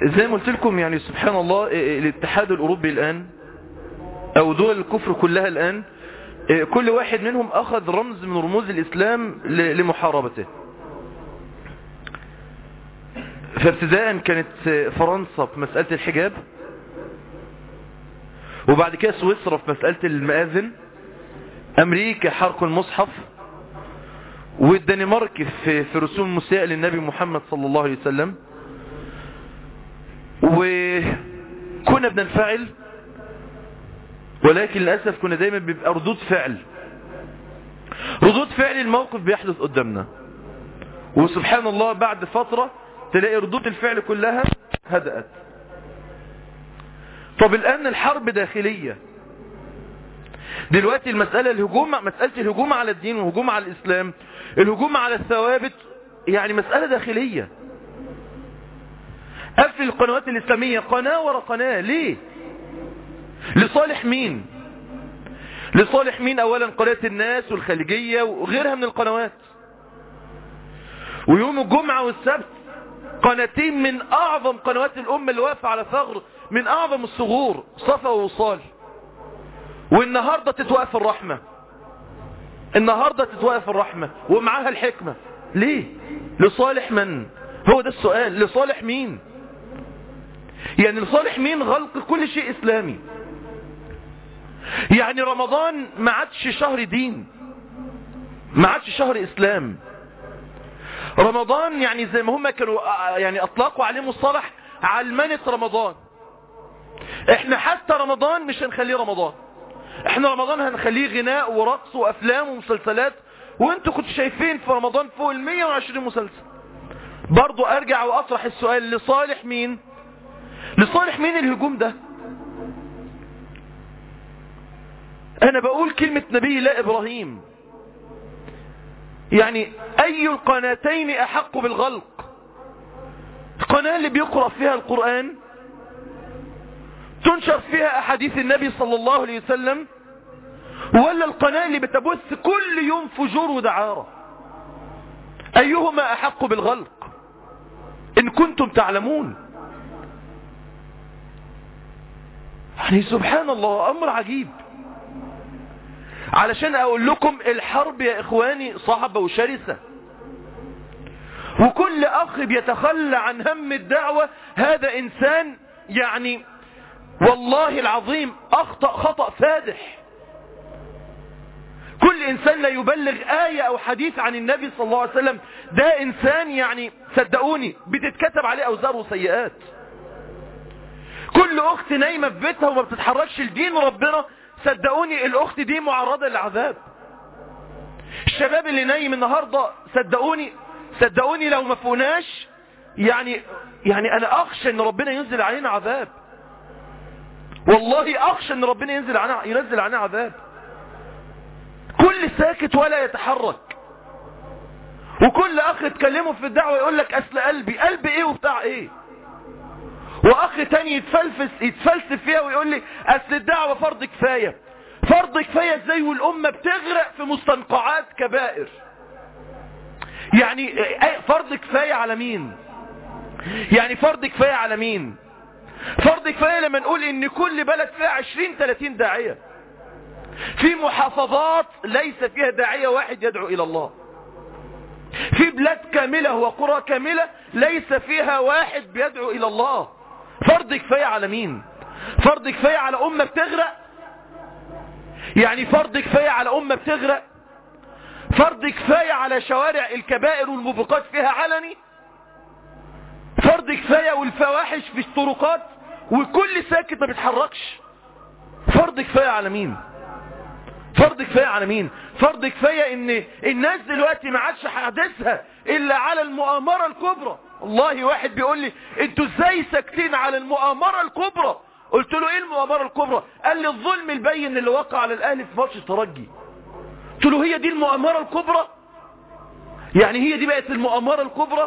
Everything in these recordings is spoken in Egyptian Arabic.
زي ما قلت لكم يعني سبحان الله الاتحاد الأوروبي الآن أو دول الكفر كلها الآن كل واحد منهم أخذ رمز من رموز الإسلام لمحاربته فابتداء كانت فرنسا في مسألة الحجاب وبعد كده سويسرا في مسألة المآذن أمريكا حرق المصحف والدنمارك في, في رسوم مساء للنبي محمد صلى الله عليه وسلم وكنا بننفعل ولكن للأسف كنا دايما بيبقى ردود فعل ردود فعل الموقف بيحدث قدامنا وسبحان الله بعد فترة تلاقي ردود الفعل كلها هدأت طب الآن الحرب داخلية دلوقتي المسألة الهجوم مسألة الهجوم على الدين والهجوم على الإسلام الهجوم على الثوابت يعني مسألة داخلية قفل القنوات الإسلامية قناة ورا قناة ليه لصالح مين لصالح مين أولا قناة الناس والخليجية وغيرها من القنوات ويوم الجمعة والسبت قناتين من أعظم قنوات الأمة اللي واقفة على ثغر من أعظم الثغور صفا ووصال والنهاردة تتوقف الرحمة النهاردة تتوقف الرحمة ومعاها الحكمة ليه لصالح من هو ده السؤال لصالح مين يعني لصالح مين غلق كل شيء إسلامي يعني رمضان ما عادش شهر دين ما عادش شهر إسلام رمضان يعني زي ما هم كانوا يعني أطلقوا عليه مصطلح علمنة رمضان احنا حتى رمضان مش هنخليه رمضان احنا رمضان هنخليه غناء ورقص وافلام ومسلسلات وانتوا كنتوا شايفين في رمضان فوق ال 120 مسلسل برضو ارجع واطرح السؤال لصالح مين لصالح مين الهجوم ده انا بقول كلمة نبي لا ابراهيم يعني اي القناتين احق بالغلق القناة اللي بيقرأ فيها القرآن تنشر فيها احاديث النبي صلى الله عليه وسلم ولا القناة اللي بتبث كل يوم فجور ودعارة ايهما احق بالغلق ان كنتم تعلمون يعني سبحان الله امر عجيب علشان اقول لكم الحرب يا اخواني صعبة وشرسة وكل اخ بيتخلى عن هم الدعوة هذا انسان يعني والله العظيم اخطأ خطأ فادح كل انسان لا يبلغ آية او حديث عن النبي صلى الله عليه وسلم ده انسان يعني صدقوني بتتكتب عليه اوزار وسيئات كل اخت نايمة في بيتها وما بتتحركش لدين ربنا صدقوني الاخت دي معرضة للعذاب الشباب اللي نايم النهاردة صدقوني صدقوني لو ما فوناش يعني يعني انا اخشى ان ربنا ينزل علينا عذاب والله اخشى ان ربنا ينزل علينا ينزل علينا عذاب كل ساكت ولا يتحرك وكل اخ تكلمه في الدعوة يقول لك اصل قلبي قلبي ايه وبتاع ايه واخ تاني يتفلسف يتفلسف فيها ويقول لي اصل الدعوة فرض كفاية فرض كفاية ازاي والامة بتغرق في مستنقعات كبائر يعني فرض كفاية على مين يعني فرض كفاية على مين فرض كفاية لما نقول ان كل بلد فيها 20 30 داعية في محافظات ليس فيها داعية واحد يدعو الى الله في بلاد كاملة وقرى كاملة ليس فيها واحد بيدعو الى الله فرض كفاية على مين فرض كفاية على امة بتغرق يعني فرض كفاية على امة بتغرق فرض كفاية على شوارع الكبائر والموبقات فيها علني فرض كفاية والفواحش في الطرقات وكل ساكت ما بيتحركش فرض كفاية على مين فرض كفاية على مين فرض كفاية ان الناس دلوقتي ما عادش حادثها الا على المؤامرة الكبرى والله واحد بيقول لي انتوا ازاي ساكتين على المؤامرة الكبرى قلت له ايه المؤامرة الكبرى قال لي الظلم البين اللي وقع على الاهلي في ماتش الترجي قلت له هي دي المؤامرة الكبرى يعني هي دي بقت المؤامرة الكبرى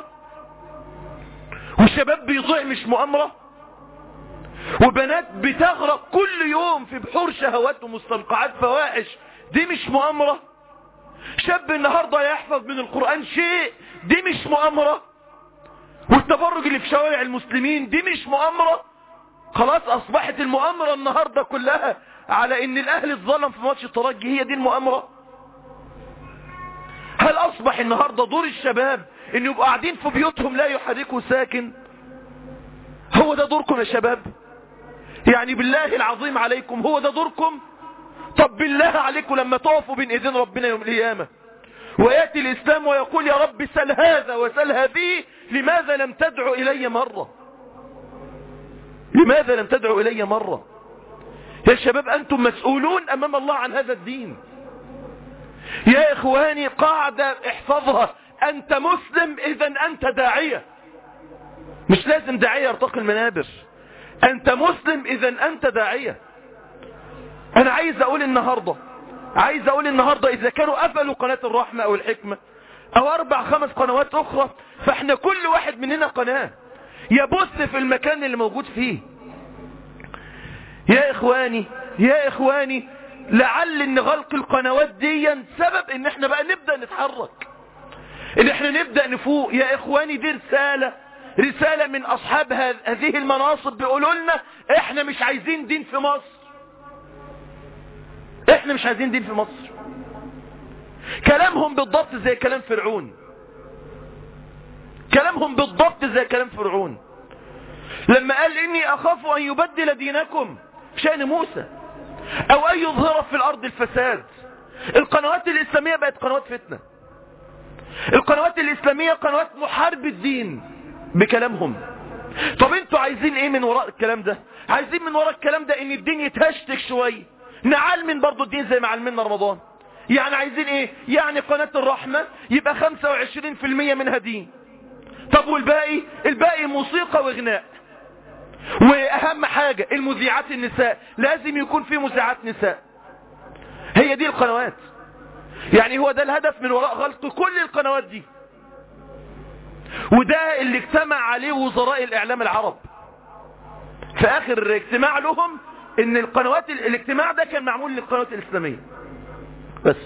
وشباب بيضيع مش مؤامرة وبنات بتغرق كل يوم في بحور شهوات ومستنقعات فواحش دي مش مؤامرة شاب النهاردة يحفظ من القرآن شيء دي مش مؤامرة والتبرج اللي في شوارع المسلمين دي مش مؤامرة خلاص اصبحت المؤامرة النهاردة كلها على ان الاهلي اتظلم في ماتش الترجي هي دي المؤامرة هل اصبح النهاردة دور الشباب ان يبقوا قاعدين في بيوتهم لا يحركوا ساكن هو ده دوركم يا شباب يعني بالله العظيم عليكم هو ده دوركم طب بالله عليكم لما تقفوا بين ايدين ربنا يوم القيامة ويأتي الإسلام ويقول يا رب سل هذا وسل هذه لماذا لم تدعو إلي مرة لماذا لم تدعو إلي مرة يا شباب أنتم مسؤولون أمام الله عن هذا الدين يا إخواني قاعدة احفظها أنت مسلم إذا أنت داعية مش لازم داعية يرتقي المنابر أنت مسلم إذا أنت داعية أنا عايز أقول النهاردة عايز أقول النهاردة إذا كانوا قفلوا قناة الرحمة أو الحكمة أو أربع خمس قنوات أخرى فإحنا كل واحد مننا قناة يبث في المكان اللي موجود فيه يا إخواني يا إخواني لعل ان غلق القنوات دي سبب ان احنا بقى نبدأ نتحرك ان احنا نبدأ نفوق يا اخواني دي رسالة رسالة من اصحاب هذه المناصب بيقولوا لنا احنا مش عايزين دين في مصر احنا مش عايزين دين في مصر كلامهم بالضبط زي كلام فرعون كلامهم بالضبط زي كلام فرعون لما قال اني اخاف ان يبدل دينكم شأن موسى او ان يظهر في الارض الفساد القنوات الاسلامية بقت قنوات فتنة القنوات الاسلامية قنوات محارب الدين بكلامهم طب انتوا عايزين ايه من وراء الكلام ده عايزين من وراء الكلام ده ان الدين يتهشتك شوية نعلمن برضو الدين زي ما علمنا رمضان يعني عايزين ايه يعني قناة الرحمة يبقى 25% منها دين طب والباقي الباقي موسيقى وغناء واهم حاجة المذيعات النساء لازم يكون في مذيعات نساء هي دي القنوات يعني هو ده الهدف من وراء غلق كل القنوات دي وده اللي اجتمع عليه وزراء الاعلام العرب في اخر اجتماع لهم ان القنوات الاجتماع ده كان معمول للقنوات الاسلامية بس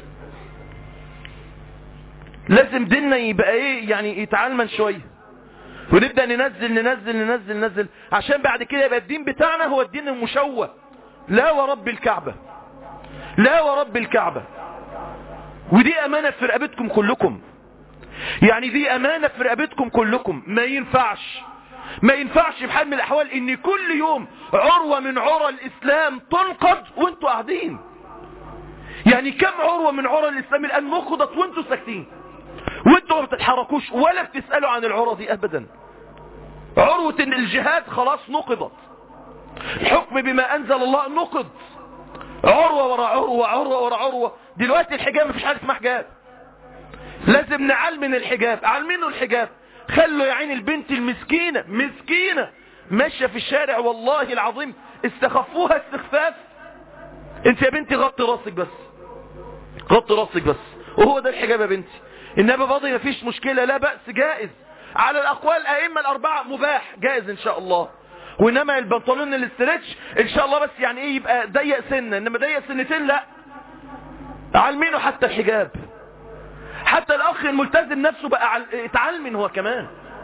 لازم ديننا يبقى ايه يعني يتعلمن شوية ونبدأ ننزل ننزل ننزل ننزل عشان بعد كده يبقى الدين بتاعنا هو الدين المشوه لا ورب الكعبة لا ورب الكعبة ودي امانة في رقبتكم كلكم يعني دي امانة في رقبتكم كلكم ما ينفعش ما ينفعش بحال من الاحوال ان كل يوم عروة من عرى الاسلام تنقض وانتوا قاعدين يعني كم عروة من عرى الاسلام الان نقضت وانتوا ساكتين وانتوا ما بتتحركوش ولا بتسألوا عن العروة دي ابدا عروة ان الجهاد خلاص نقضت الحكم بما انزل الله نقض عروة ورا عروة عروة ورا عروة دلوقتي الحجاب مفيش حاجة اسمها حجاب لازم نعلمن الحجاب علمنوا الحجاب خلوا يا عين البنت المسكينة مسكينة ماشية في الشارع والله العظيم استخفوها استخفاف انت يا بنتي غطي راسك بس غطي راسك بس وهو ده الحجاب يا بنتي انما فاضي مفيش مشكلة لا بأس جائز على الاقوال الائمة الاربعة مباح جائز ان شاء الله وانما البنطلون الاسترتش ان شاء الله بس يعني ايه يبقى ضيق سنة انما ضيق سنتين لا علمينه حتى الحجاب حتى الاخ الملتزم نفسه بقى اتعلمن هو كمان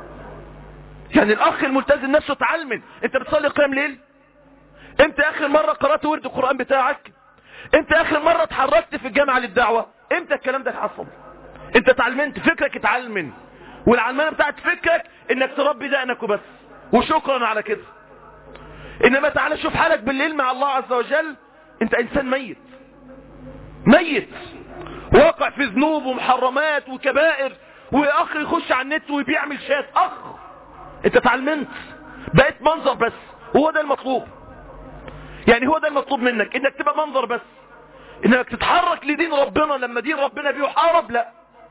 يعني الاخ الملتزم نفسه اتعلمن انت بتصلي قيام ليل انت اخر مرة قرأت ورد القرآن بتاعك انت اخر مرة اتحركت في الجامعة للدعوة امتى الكلام ده حصل انت اتعلمنت فكرك اتعلمن والعلمانة بتاعت فكرك انك تربي دقنك وبس وشكرا على كده انما تعالى شوف حالك بالليل مع الله عز وجل انت انسان ميت ميت واقع في ذنوب ومحرمات وكبائر واخ يخش على النت وبيعمل شات اخ انت اتعلمت بقيت منظر بس هو ده المطلوب يعني هو ده المطلوب منك انك تبقى منظر بس انك تتحرك لدين ربنا لما دين ربنا بيحارب لا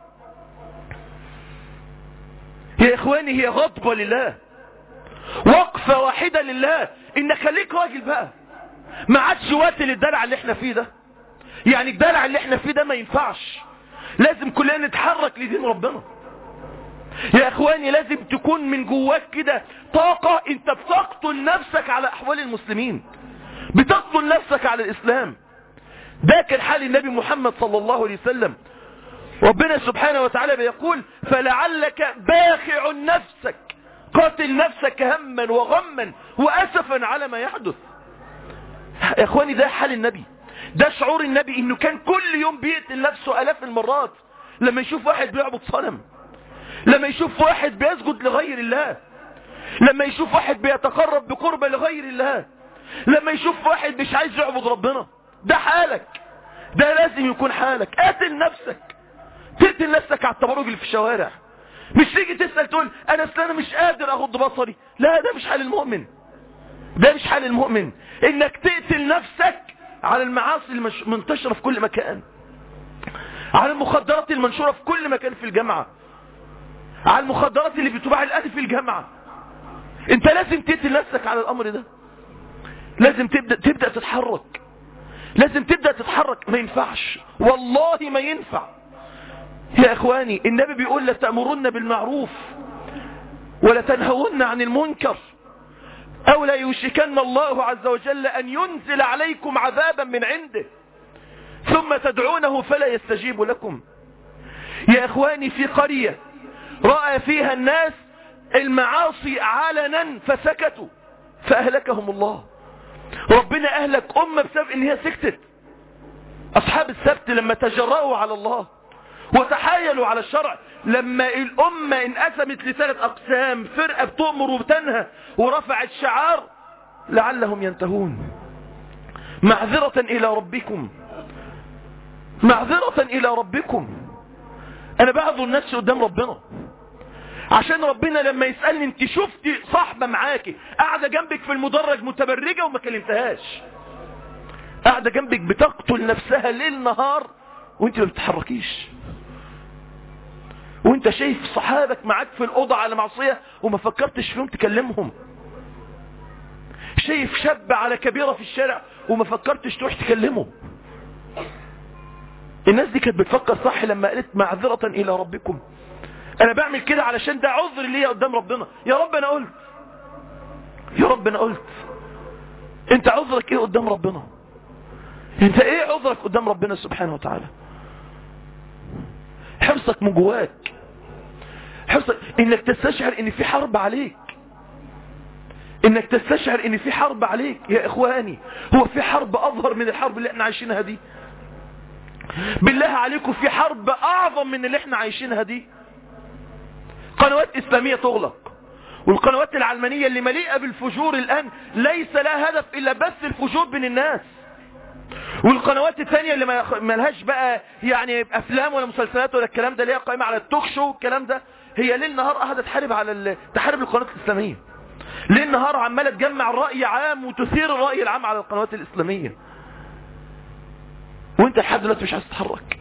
يا اخواني هي غضبة لله وقفة واحدة لله ان خليك راجل بقى ما عادش وقت للدلع اللي احنا فيه ده يعني الدلع اللي احنا فيه ده ما ينفعش لازم كلنا نتحرك لدين ربنا يا اخواني لازم تكون من جواك كده طاقة انت بتقتل نفسك على احوال المسلمين بتقتل نفسك على الاسلام ده كان حال النبي محمد صلى الله عليه وسلم ربنا سبحانه وتعالى بيقول فلعلك باخع نفسك قاتل نفسك هما وغما وأسفا على ما يحدث يا اخواني ده حال النبي ده شعور النبي انه كان كل يوم بيقتل نفسه الاف المرات لما يشوف واحد بيعبد صنم لما يشوف واحد بيسجد لغير الله لما يشوف واحد بيتقرب بقربة لغير الله لما يشوف واحد مش عايز يعبد ربنا ده حالك ده لازم يكون حالك قاتل نفسك تقتل نفسك على التبرج اللي في الشوارع مش تيجي تسأل تقول انا اصل انا مش قادر اغض بصري لا ده مش حال المؤمن ده مش حال المؤمن انك تقتل نفسك على المعاصي المنتشرة في كل مكان على المخدرات المنشورة في كل مكان في الجامعة على المخدرات اللي بتباع الآن في الجامعة انت لازم تقتل نفسك على الامر ده لازم تبدأ, تبدأ تتحرك لازم تبدأ تتحرك ما ينفعش والله ما ينفع يا اخواني النبي بيقول لتأمرن بالمعروف ولا تنهون عن المنكر او لا يوشكن الله عز وجل ان ينزل عليكم عذابا من عنده ثم تدعونه فلا يستجيب لكم يا اخواني في قرية رأى فيها الناس المعاصي علنا فسكتوا فأهلكهم الله ربنا أهلك أمة بسبب إن هي سكتت أصحاب السبت لما تجرأوا على الله وتحايلوا على الشرع لما الأمة انقسمت لثلاث أقسام فرقة بتؤمر وبتنهى ورفعت شعار لعلهم ينتهون معذرة إلى ربكم معذرة إلى ربكم أنا بعض نفسي قدام ربنا عشان ربنا لما يسألني انت شفتي صاحبة معاكي قاعدة جنبك في المدرج متبرجة وما كلمتهاش قاعدة جنبك بتقتل نفسها ليل نهار وانت ما بتتحركيش وانت شايف صحابك معاك في الأوضة على معصية وما فكرتش فيهم تكلمهم شايف شاب على كبيرة في الشارع وما فكرتش تروح تكلمه الناس دي كانت بتفكر صح لما قالت معذرة إلى ربكم انا بعمل كده علشان ده عذر ليا قدام ربنا يا رب انا قلت يا رب انا قلت انت عذرك ايه قدام ربنا انت ايه عذرك قدام ربنا سبحانه وتعالى حرصك من جواك حرصك انك تستشعر ان في حرب عليك انك تستشعر ان في حرب عليك يا اخواني هو في حرب اظهر من الحرب اللي احنا عايشينها دي بالله عليكم في حرب اعظم من اللي احنا عايشينها دي قنوات اسلامية تغلق والقنوات العلمانية اللي مليئة بالفجور الان ليس لها هدف الا بس الفجور بين الناس والقنوات الثانية اللي ما لهاش بقى يعني افلام ولا مسلسلات ولا الكلام ده اللي هي قائمة على التوك شو الكلام ده هي ليل نهار قاعده تحارب على ال... تحارب القنوات الاسلامية ليل نهار عمالة تجمع الرأي عام وتثير الرأي العام على القنوات الاسلامية وانت لحد دلوقتي مش عايز تتحرك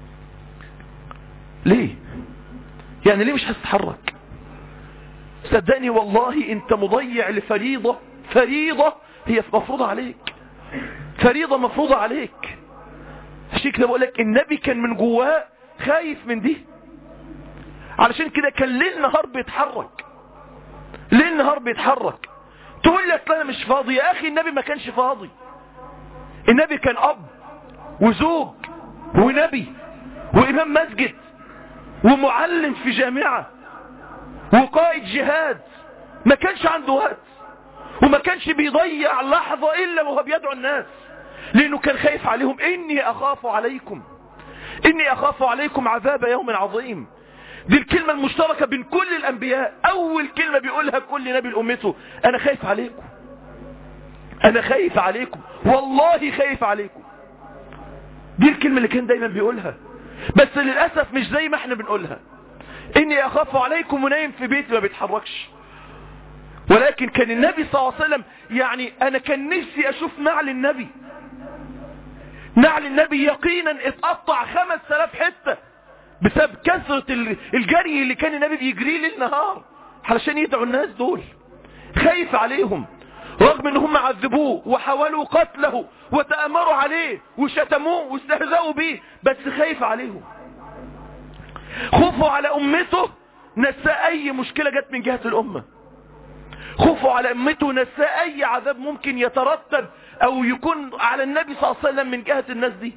ليه يعني ليه مش عايز تتحرك صدقني والله انت مضيع لفريضة فريضة هي مفروضة عليك فريضة مفروضة عليك عشان كده بقول لك النبي كان من جواه خايف من دي علشان كده كان ليل نهار بيتحرك ليل نهار بيتحرك تقول لي اصل انا مش فاضي يا اخي النبي ما كانش فاضي النبي كان اب وزوج ونبي وامام مسجد ومعلم في جامعة وقائد جهاد ما كانش عنده وقت وما كانش بيضيع لحظة إلا وهو بيدعو الناس لأنه كان خايف عليهم إني أخاف عليكم إني أخاف عليكم عذاب يوم عظيم دي الكلمة المشتركة بين كل الأنبياء أول كلمة بيقولها كل نبي لأمته أنا خايف عليكم أنا خايف عليكم والله خايف عليكم دي الكلمة اللي كان دايما بيقولها بس للأسف مش زي ما احنا بنقولها إني أخاف عليكم ونايم في بيتي ما بيتحركش ولكن كان النبي صلى الله عليه وسلم يعني أنا كان نفسي أشوف نعل النبي نعل النبي يقينا اتقطع خمس آلاف حتة بسبب كثرة الجري اللي كان النبي بيجريه ليل نهار علشان يدعوا الناس دول خايف عليهم رغم ان هم عذبوه وحاولوا قتله وتأمروا عليه وشتموه واستهزأوا به بس خايف عليهم خوفوا على امته نسى اي مشكلة جت من جهة الامة خوفوا على امته نسى اي عذاب ممكن يترتب او يكون على النبي صلى الله عليه وسلم من جهة الناس دي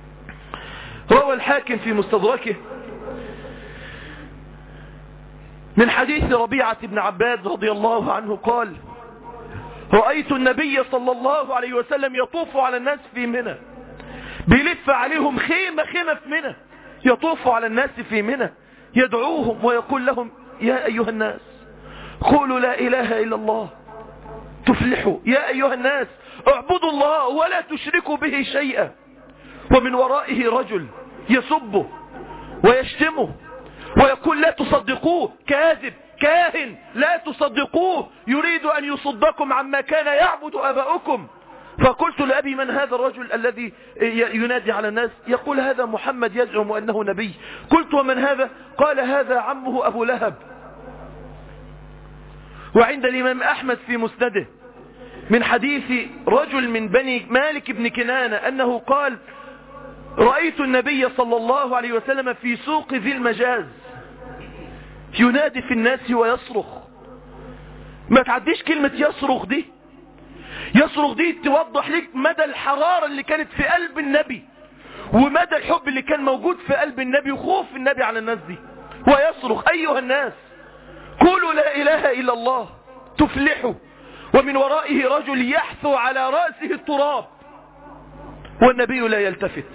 روى الحاكم في مستدركه من حديث ربيعة بن عباد رضي الله عنه قال رأيت النبي صلى الله عليه وسلم يطوف على الناس في منى بيلف عليهم خيمة خيمة في منى يطوف على الناس في منى يدعوهم ويقول لهم يا أيها الناس قولوا لا إله إلا الله تفلحوا يا أيها الناس اعبدوا الله ولا تشركوا به شيئا ومن ورائه رجل يسبه ويشتمه ويقول لا تصدقوه كاذب كاهن لا تصدقوه يريد أن يصدكم عما كان يعبد أباؤكم فقلت لأبي من هذا الرجل الذي ينادي على الناس يقول هذا محمد يزعم أنه نبي قلت ومن هذا قال هذا عمه أبو لهب وعند الإمام أحمد في مسنده من حديث رجل من بني مالك بن كنانة أنه قال رأيت النبي صلى الله عليه وسلم في سوق ذي المجاز ينادي في الناس ويصرخ ما تعديش كلمة يصرخ دي يصرخ دي توضح لك مدى الحرارة اللي كانت في قلب النبي ومدى الحب اللي كان موجود في قلب النبي وخوف النبي على الناس دي ويصرخ أيها الناس قولوا لا إله إلا الله تفلحوا ومن ورائه رجل يحثو على رأسه التراب والنبي لا يلتفت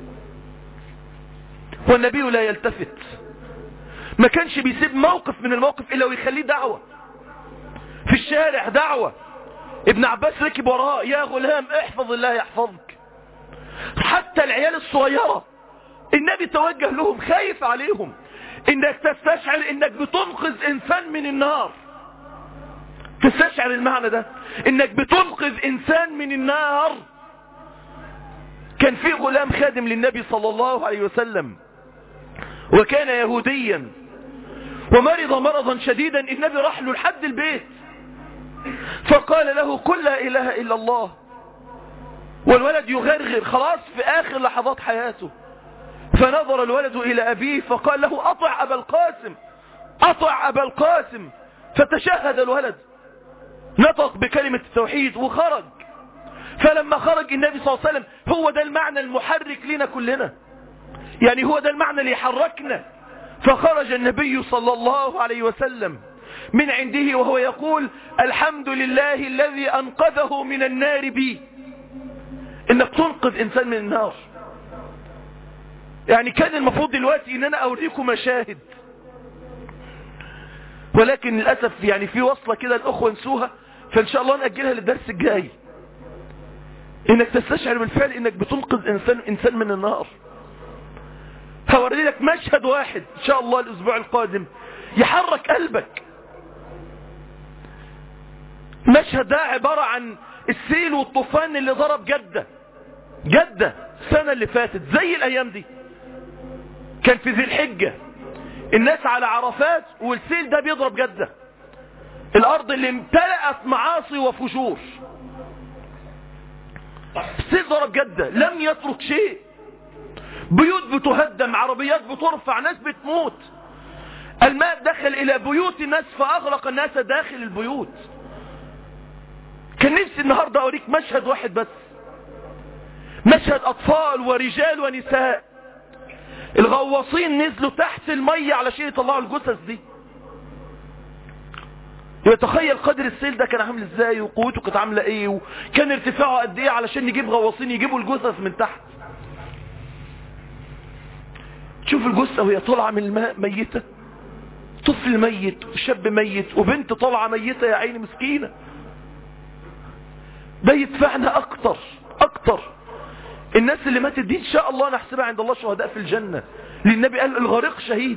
والنبي لا يلتفت ما كانش بيسيب موقف من الموقف إلا ويخليه دعوة في الشارع دعوة ابن عباس ركب وراه يا غلام احفظ الله يحفظك حتى العيال الصغيرة النبي توجه لهم خايف عليهم انك تستشعر انك بتنقذ انسان من النار تستشعر المعنى ده انك بتنقذ انسان من النار كان في غلام خادم للنبي صلى الله عليه وسلم وكان يهوديا ومرض مرضا شديدا النبي راح له لحد البيت فقال له قل لا اله الا الله والولد يغرغر خلاص في اخر لحظات حياته فنظر الولد الى ابيه فقال له اطع ابا القاسم اطع ابا القاسم فتشهد الولد نطق بكلمة التوحيد وخرج فلما خرج النبي صلى الله عليه وسلم هو ده المعنى المحرك لنا كلنا يعني هو ده المعنى اللي يحركنا فخرج النبي صلى الله عليه وسلم من عنده وهو يقول الحمد لله الذي أنقذه من النار بي انك تنقذ انسان من النار يعني كان المفروض دلوقتي ان انا اوريكم مشاهد ولكن للأسف يعني في وصلة كده الأخوة نسوها فإن شاء الله نأجلها للدرس الجاي إنك تستشعر بالفعل إنك بتنقذ إنسان, إنسان من النار هوري لك مشهد واحد إن شاء الله الأسبوع القادم يحرك قلبك مشهد ده عبارة عن السيل والطوفان اللي ضرب جدة جدة السنة اللي فاتت زي الأيام دي كان في ذي الحجة الناس على عرفات والسيل ده بيضرب جدة الارض اللي امتلأت معاصي وفجور السيل ضرب جدة لم يترك شيء بيوت بتهدم عربيات بترفع ناس بتموت الماء دخل الى بيوت الناس فاغرق الناس داخل البيوت كان نفسي النهاردة اوريك مشهد واحد بس مشهد اطفال ورجال ونساء الغواصين نزلوا تحت المية علشان يطلعوا الجثث دي يتخيل قدر السيل ده كان عامل ازاي وقوته كانت عامله ايه وكان ارتفاعه قد ايه علشان نجيب غواصين يجيبوا الجثث من تحت تشوف الجثه وهي طالعه من الماء ميته طفل ميت وشاب ميت وبنت طالعه ميته يا عيني مسكينه ده يدفعنا اكتر اكتر الناس اللي ماتت دي ان شاء الله نحسبها عند الله شهداء في الجنة لان النبي قال الغريق شهيد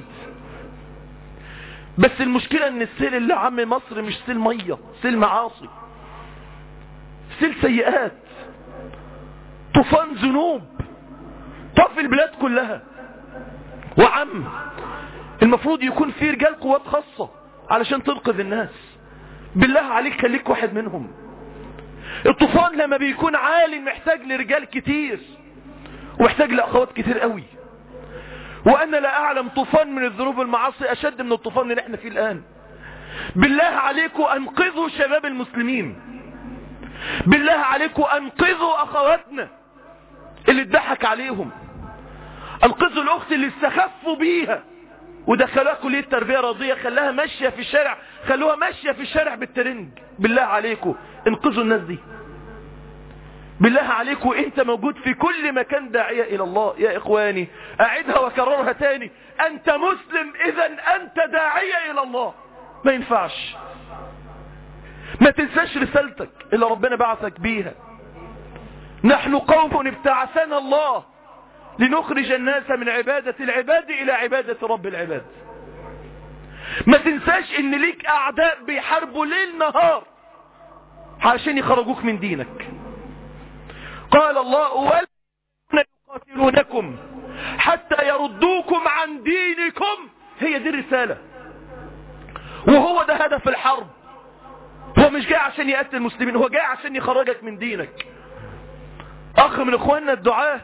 بس المشكلة ان السيل اللي عم مصر مش سيل مية سيل معاصي سيل سيئات طوفان ذنوب طف البلاد كلها وعم المفروض يكون في رجال قوات خاصة علشان تنقذ الناس بالله عليك خليك واحد منهم الطوفان لما بيكون عالي محتاج لرجال كتير ومحتاج لأخوات كتير قوي وأنا لا أعلم طوفان من الذنوب والمعاصي أشد من الطوفان اللي احنا فيه الآن بالله عليكم أنقذوا شباب المسلمين بالله عليكم أنقذوا أخواتنا اللي اتضحك عليهم أنقذوا الأخت اللي استخفوا بيها ودخلوها كلية تربية رياضية خلاها ماشية في الشارع خلوها ماشية في الشارع بالترنج بالله عليكم انقذوا الناس دي بالله عليكم انت موجود في كل مكان داعية الى الله يا اخواني اعدها وكررها تاني انت مسلم اذا انت داعية الى الله ما ينفعش ما تنساش رسالتك اللي ربنا بعثك بيها نحن قوم ابتعثنا الله لنخرج الناس من عبادة العباد الى عبادة رب العباد ما تنساش ان ليك اعداء بيحاربوا ليل نهار علشان يخرجوك من دينك قال الله والذين يقاتلونكم حتى يردوكم عن دينكم هي دي الرسالة وهو ده هدف الحرب هو مش جاي عشان يقتل المسلمين هو جاي عشان يخرجك من دينك اخ من اخواننا الدعاه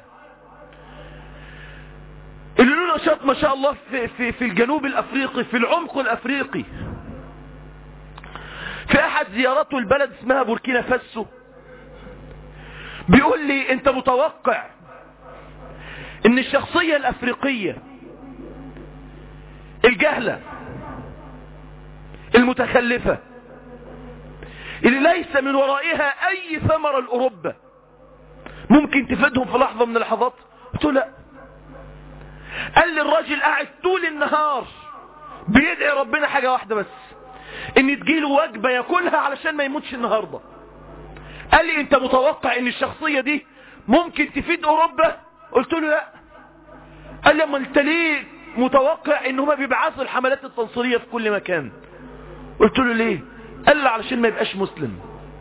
اللي له نشاط ما شاء الله في, في, في الجنوب الافريقي في العمق الافريقي في احد زياراته البلد اسمها بوركينا فاسو بيقول لي انت متوقع ان الشخصية الافريقية الجهلة المتخلفة اللي ليس من ورائها اي ثمرة لاوروبا ممكن تفيدهم في لحظة من اللحظات قلت له لا قال لي الراجل قاعد طول النهار بيدعي ربنا حاجة واحدة بس ان تجيله وجبة ياكلها علشان ما يموتش النهاردة قال لي انت متوقع ان الشخصية دي ممكن تفيد اوروبا قلت له لا قال لي اما انت ليه متوقع ان هما بيبعثوا الحملات التنصيرية في كل مكان قلت له ليه قال لي علشان ما يبقاش مسلم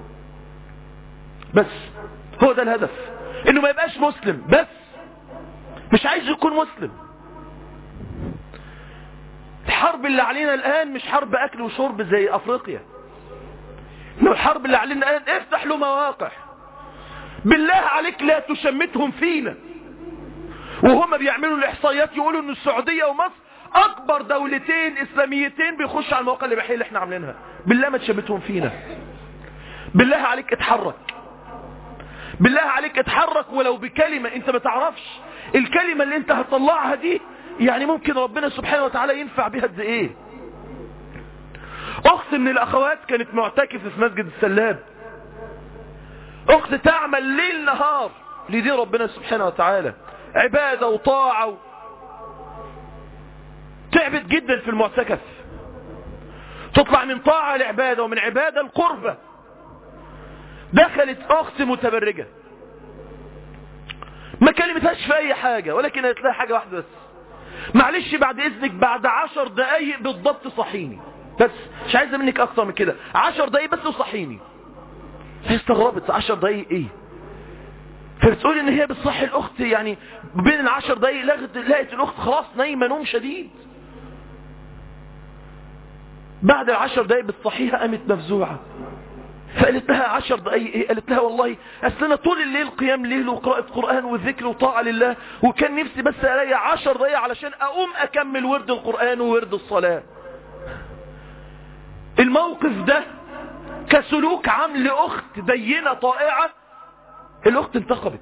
بس هو ده الهدف انه ما يبقاش مسلم بس مش عايز يكون مسلم الحرب اللي علينا الآن مش حرب أكل وشرب زي أفريقيا لو الحرب اللي علينا الآن افتح له مواقع بالله عليك لا تشمتهم فينا وهم بيعملوا الإحصائيات يقولوا ان السعودية ومصر أكبر دولتين إسلاميتين بيخشوا على المواقع الإباحية اللي احنا عاملينها بالله ما تشمتهم فينا بالله عليك اتحرك بالله عليك اتحرك ولو بكلمة انت ما تعرفش الكلمة اللي انت هتطلعها دي يعني ممكن ربنا سبحانه وتعالى ينفع بها قد ايه اخت من الاخوات كانت معتكفة في مسجد السلاب اخت تعمل ليل نهار لدين ربنا سبحانه وتعالى عبادة وطاعة و... تعبت جدا في المعتكف تطلع من طاعة لعبادة ومن عبادة القربة دخلت اخت متبرجة ما كلمتهاش في اي حاجة ولكن قالت لها حاجة واحدة بس معلش بعد اذنك بعد عشر دقايق بالضبط صحيني بس مش عايزة منك اكتر من كده عشر دقايق بس وصحيني هي استغربت عشر دقايق ايه فبتقول ان هي بتصحي الاخت يعني بين العشر دقايق لقت, لقت الاخت خلاص نايمة نوم شديد بعد العشر دقايق بتصحيها قامت مفزوعة فقالت لها عشر دقايق ايه قالت لها والله اصل انا طول الليل قيام ليل وقراءة قرآن وذكر وطاعة لله وكان نفسي بس الاقي عشر دقايق علشان اقوم اكمل ورد القرآن وورد الصلاة الموقف ده كسلوك عام لاخت دينة طائعة الاخت انتقبت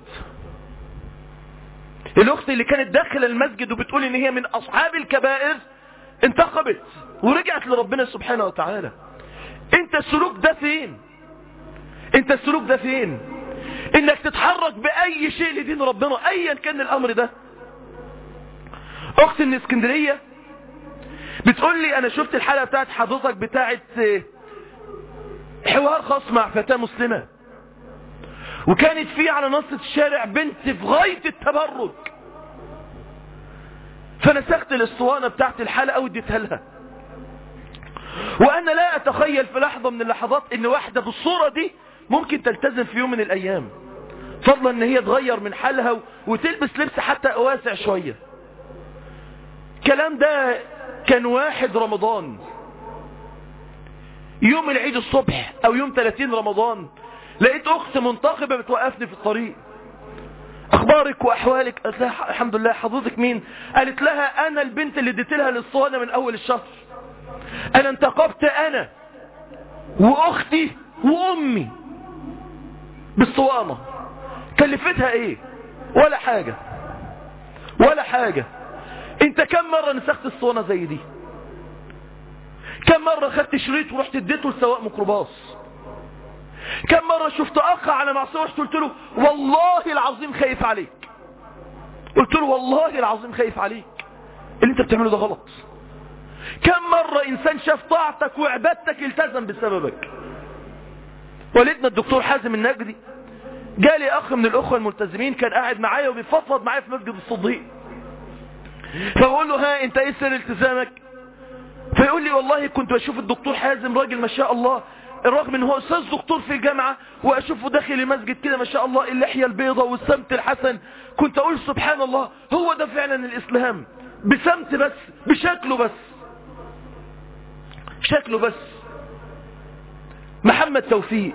الاخت اللي كانت داخل المسجد وبتقول ان هي من اصحاب الكبائر انتقبت ورجعت لربنا سبحانه وتعالى انت السلوك ده فين انت السلوك ده فين انك تتحرك باي شيء لدين ربنا ايا كان الامر ده اخت من اسكندرية بتقول لي انا شفت الحلقة بتاعت حضرتك بتاعت حوار خاص مع فتاة مسلمة وكانت في على نصة الشارع بنت في غاية التبرج فنسخت الاسطوانة بتاعت الحلقة واديتها لها وانا لا اتخيل في لحظة من اللحظات ان واحدة بالصورة دي ممكن تلتزم في يوم من الايام فضلا ان هي تغير من حالها وتلبس لبس حتى واسع شوية الكلام ده كان واحد رمضان يوم العيد الصبح او يوم 30 رمضان لقيت اخت منتقبة بتوقفني في الطريق اخبارك واحوالك قالت لها الحمد لله حضرتك مين قالت لها انا البنت اللي اديت لها الاسطوانه من اول الشهر انا انتقبت انا واختي وامي بالصوانة كلفتها ايه ولا حاجة ولا حاجة انت كم مرة نسخت الصونة زي دي كم مرة خدت شريط ورحت اديته لسواق ميكروباص كم مرة شفت اخ على معصية ورحت قلت له والله العظيم خايف عليك قلت له والله العظيم خايف عليك اللي انت بتعمله ده غلط كم مرة انسان شاف طاعتك وعبادتك التزم بسببك والدنا الدكتور حازم النجدي جالي اخ من الاخوة الملتزمين كان قاعد معايا وبيفضفض معايا في مسجد الصديق فبقول له ها انت ايه سر التزامك فيقول لي والله كنت بشوف الدكتور حازم راجل ما شاء الله الرغم ان هو استاذ دكتور في الجامعة واشوفه داخل المسجد كده ما شاء الله اللحية البيضة والسمت الحسن كنت اقول سبحان الله هو ده فعلا الاسلام بسمت بس بشكله بس شكله بس محمد توفيق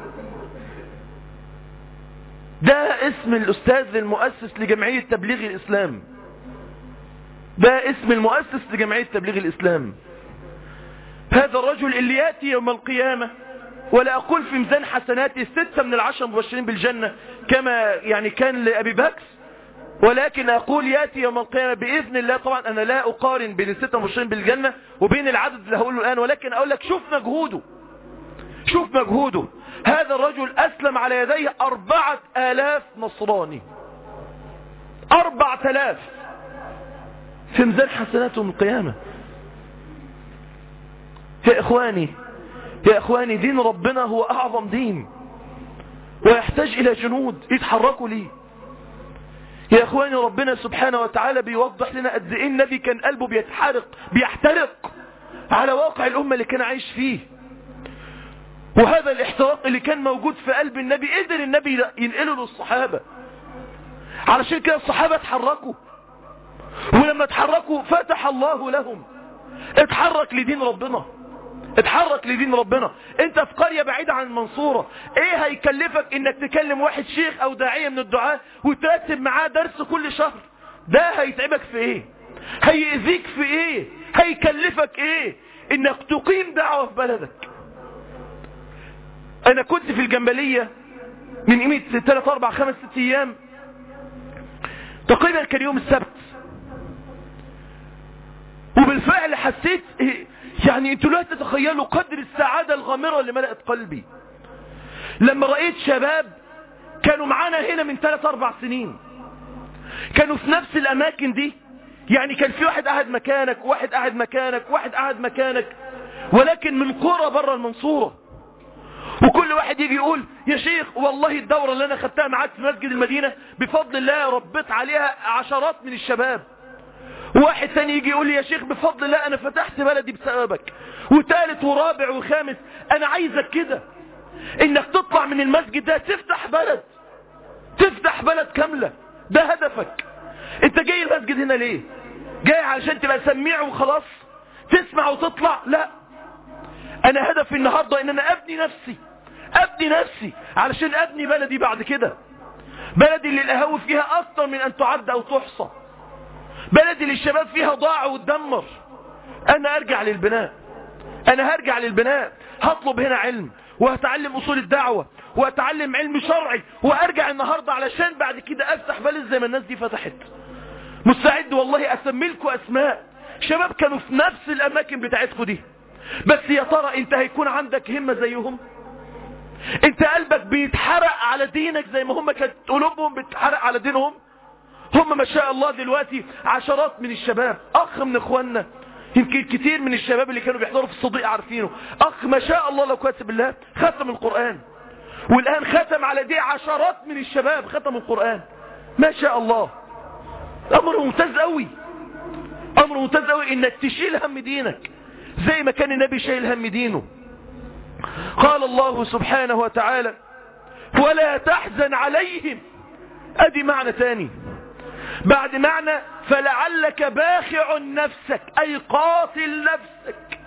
ده اسم الاستاذ المؤسس لجمعية تبليغ الاسلام ده اسم المؤسس لجمعية تبليغ الاسلام هذا الرجل اللي ياتي يوم القيامة ولا أقول في ميزان حسناته ستة من العشر مبشرين بالجنة كما يعني كان لأبي بكر ولكن أقول يأتي يوم القيامة بإذن الله طبعا أنا لا أقارن بين الستة مبشرين بالجنة وبين العدد اللي هقوله الآن ولكن أقول لك شوف مجهوده شوف مجهوده هذا الرجل أسلم على يديه أربعة آلاف نصراني أربعة آلاف في ميزان حسناتهم القيامة يا إخواني يا إخواني دين ربنا هو أعظم دين ويحتاج إلى جنود يتحركوا ليه يا إخواني ربنا سبحانه وتعالى بيوضح لنا قد إيه النبي كان قلبه بيتحرق بيحترق على واقع الأمة اللي كان عايش فيه وهذا الاحتراق اللي كان موجود في قلب النبي قدر النبي ينقله للصحابة علشان كده الصحابة اتحركوا ولما اتحركوا فتح الله لهم اتحرك لدين ربنا اتحرك لدين ربنا انت في قرية بعيدة عن المنصورة ايه هيكلفك انك تكلم واحد شيخ او داعية من الدعاء وترتب معاه درس كل شهر ده هيتعبك في ايه هيأذيك في ايه هيكلفك ايه انك تقيم دعوة في بلدك انا كنت في الجنبلية من قيمة 3 4 5 6 ايام تقريبا كان يوم السبت وبالفعل حسيت يعني انتوا لا تتخيلوا قدر السعادة الغامرة اللي ملأت قلبي لما رأيت شباب كانوا معانا هنا من 3 4 سنين كانوا في نفس الاماكن دي يعني كان في واحد قاعد مكانك واحد قاعد مكانك واحد قاعد مكانك ولكن من قرى بره المنصورة وكل واحد يجي يقول يا شيخ والله الدورة اللي انا خدتها معاك في مسجد المدينة بفضل الله ربيت عليها عشرات من الشباب واحد تاني يجي يقول لي يا شيخ بفضل الله انا فتحت بلدي بسببك وثالث ورابع وخامس انا عايزك كده انك تطلع من المسجد ده تفتح بلد تفتح بلد كاملة ده هدفك انت جاي المسجد هنا ليه جاي علشان تبقى سميع وخلاص تسمع وتطلع لا انا هدفي النهاردة ان انا ابني نفسي ابني نفسي علشان ابني بلدي بعد كده بلدي اللي القهاوي فيها اكتر من ان تعد او تحصى بلدي اللي الشباب فيها ضاع واتدمر انا ارجع للبناء انا هرجع للبناء هطلب هنا علم وهتعلم اصول الدعوة واتعلم علم شرعي وارجع النهاردة علشان بعد كده افتح بلد زي ما الناس دي فتحت مستعد والله اسمي لكم اسماء شباب كانوا في نفس الاماكن بتاعتكم دي بس يا ترى انت هيكون عندك همة زيهم انت قلبك بيتحرق على دينك زي ما هم كانت قلوبهم بتحرق على دينهم هم ما شاء الله دلوقتي عشرات من الشباب اخ من اخواننا يمكن كتير من الشباب اللي كانوا بيحضروا في الصديق عارفينه اخ ما شاء الله لو كاتب الله ختم القرآن والان ختم على دي عشرات من الشباب ختم القرآن ما شاء الله امر ممتاز قوي امر ممتاز قوي انك تشيل هم دينك زي ما كان النبي شايل هم دينه قال الله سبحانه وتعالى ولا تحزن عليهم ادي معنى تاني بعد معنى فلعلك باخع نفسك اي قاتل نفسك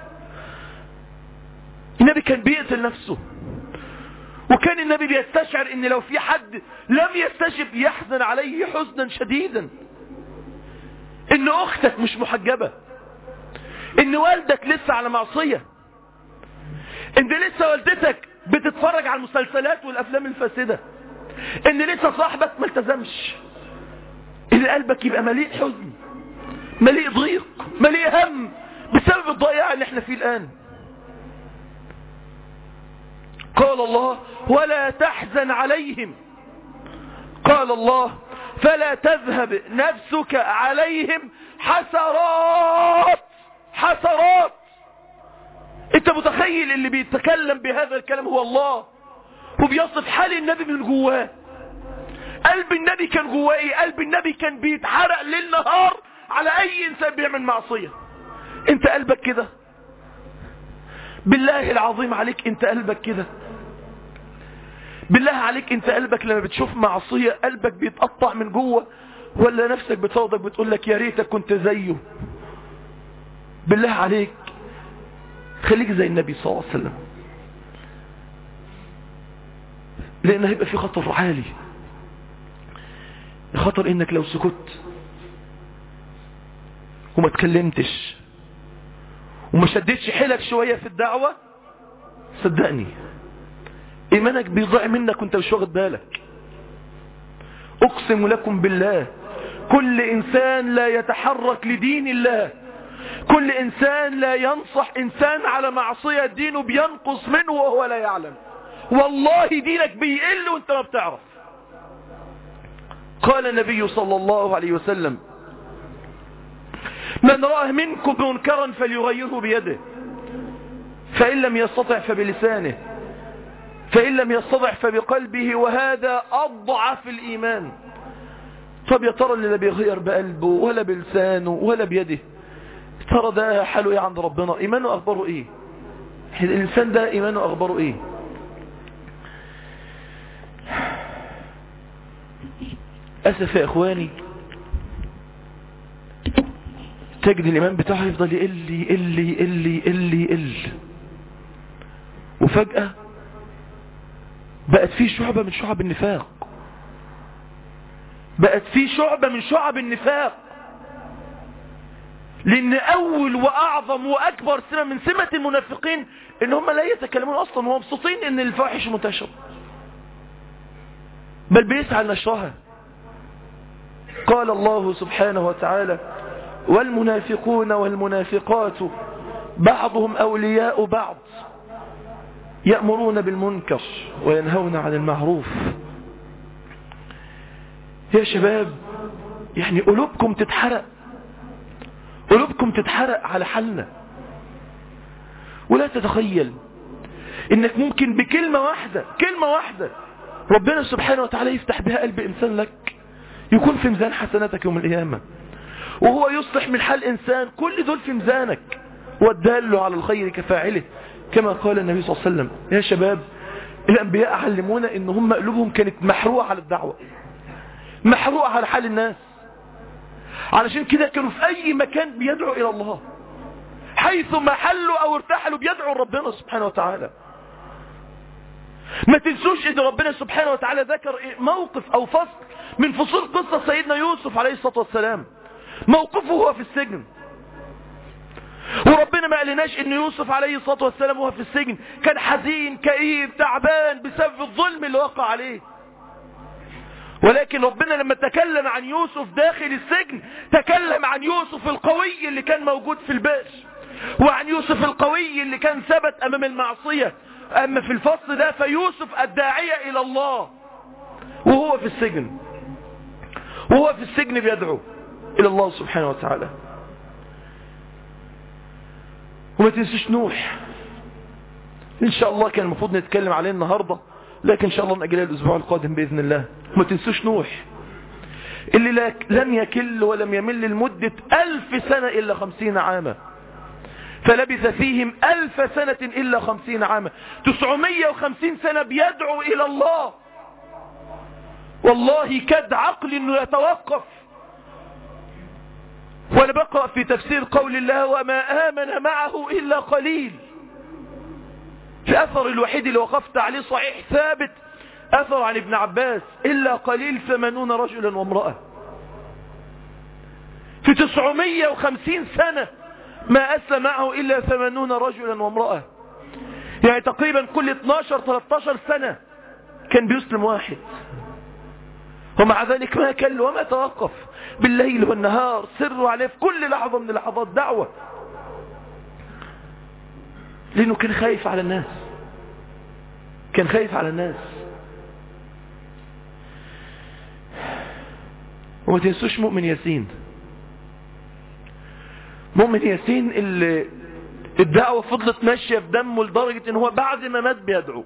النبي كان بيقتل نفسه وكان النبي بيستشعر ان لو في حد لم يستجب يحزن عليه حزنا شديدا ان اختك مش محجبة ان والدك لسه على معصية ان لسه والدتك بتتفرج على المسلسلات والافلام الفاسدة ان لسه صاحبك ما التزمش ان قلبك يبقى مليء حزن مليء ضيق مليء هم بسبب الضياع اللي احنا فيه الآن قال الله ولا تحزن عليهم قال الله فلا تذهب نفسك عليهم حسرات حسرات انت متخيل اللي بيتكلم بهذا الكلام هو الله وبيصف حال النبي من جواه قلب النبي كان جواه ايه قلب النبي كان بيتحرق ليل نهار على اي انسان بيعمل معصية انت قلبك كده بالله العظيم عليك انت قلبك كده بالله عليك انت قلبك لما بتشوف معصية قلبك بيتقطع من جوه ولا نفسك بتصوتك بتقول لك يا ريتك كنت زيه بالله عليك خليك زي النبي صلى الله عليه وسلم لان هيبقى في خطر عالي خطر انك لو سكت وما تكلمتش وما شدتش حيلك شوية في الدعوة صدقني ايمانك بيضيع منك وانت مش واخد بالك اقسم لكم بالله كل انسان لا يتحرك لدين الله كل انسان لا ينصح انسان على معصية دينه بينقص منه وهو لا يعلم والله دينك بيقل وانت ما بتعرف قال النبي صلى الله عليه وسلم من راه منكم منكرا فليغيره بيده فإن لم يستطع فبلسانه فإن لم يستطع فبقلبه وهذا أضعف الإيمان طب يا ترى اللي لا بيغير بقلبه ولا بلسانه ولا بيده ترى ده حاله ايه عند ربنا ايمانه اخباره ايه الانسان ده ايمانه اخباره ايه اسف يا اخواني تجد الايمان بتاعه يفضل يقل يقل يقل يقل يقل وفجأة بقت فيه شعبة من شعب النفاق بقت فيه شعبة من شعب النفاق لان اول واعظم واكبر سمة من سمة المنافقين ان هم لا يتكلمون اصلا وهم مبسوطين ان الفواحش منتشرة بل بيسعى لنشرها قال الله سبحانه وتعالى والمنافقون والمنافقات بعضهم اولياء بعض يأمرون بالمنكر وينهون عن المعروف يا شباب يعني قلوبكم تتحرق قلوبكم تتحرق على حالنا ولا تتخيل انك ممكن بكلمة واحدة كلمة واحدة ربنا سبحانه وتعالى يفتح بها قلب انسان لك يكون في ميزان حسناتك يوم القيامة وهو يصلح من حال انسان كل دول في ميزانك والدال على الخير كفاعله كما قال النبي صلى الله عليه وسلم يا شباب الانبياء علمونا ان هم قلوبهم كانت محروقة على الدعوة محروقة على حال الناس علشان كده كانوا في اي مكان بيدعوا الى الله حيث ما حلوا او ارتحلوا بيدعوا ربنا سبحانه وتعالى ما تنسوش ان ربنا سبحانه وتعالى ذكر موقف او فصل من فصول قصة سيدنا يوسف عليه الصلاة والسلام موقفه هو في السجن وربنا ما قالناش ان يوسف عليه الصلاة والسلام وهو في السجن كان حزين كئيب تعبان بسبب الظلم اللي وقع عليه ولكن ربنا لما تكلم عن يوسف داخل السجن تكلم عن يوسف القوي اللي كان موجود في البئر وعن يوسف القوي اللي كان ثبت امام المعصية اما في الفصل ده فيوسف الداعية الى الله وهو في السجن وهو في السجن بيدعو الى الله سبحانه وتعالى وما تنسوش نوح ان شاء الله كان المفروض نتكلم عليه النهاردة لكن ان شاء الله نأجلها الاسبوع القادم بإذن الله وما تنسوش نوح اللي لم يكل ولم يمل لمدة ألف سنة إلا خمسين عاما فلبث فيهم ألف سنة إلا خمسين عاما تسعمية وخمسين سنة بيدعو إلى الله والله كاد عقل انه يتوقف وانا بقرأ في تفسير قول الله وما آمن معه إلا قليل الأثر الوحيد اللي وقفت عليه صحيح ثابت أثر عن ابن عباس إلا قليل ثمانون رجلا وامرأة في تسعمية وخمسين سنة ما أسلم معه إلا ثمانون رجلا وامرأة يعني تقريبا كل 12-13 سنة كان بيسلم واحد ومع ذلك ما كل وما توقف بالليل والنهار سر عليه في كل لحظة من لحظات دعوة لأنه كان خايف على الناس كان خايف على الناس وما تنسوش مؤمن ياسين مؤمن ياسين اللي الدعوة فضلت ماشية في دمه لدرجة ان هو بعد ما مات بيدعو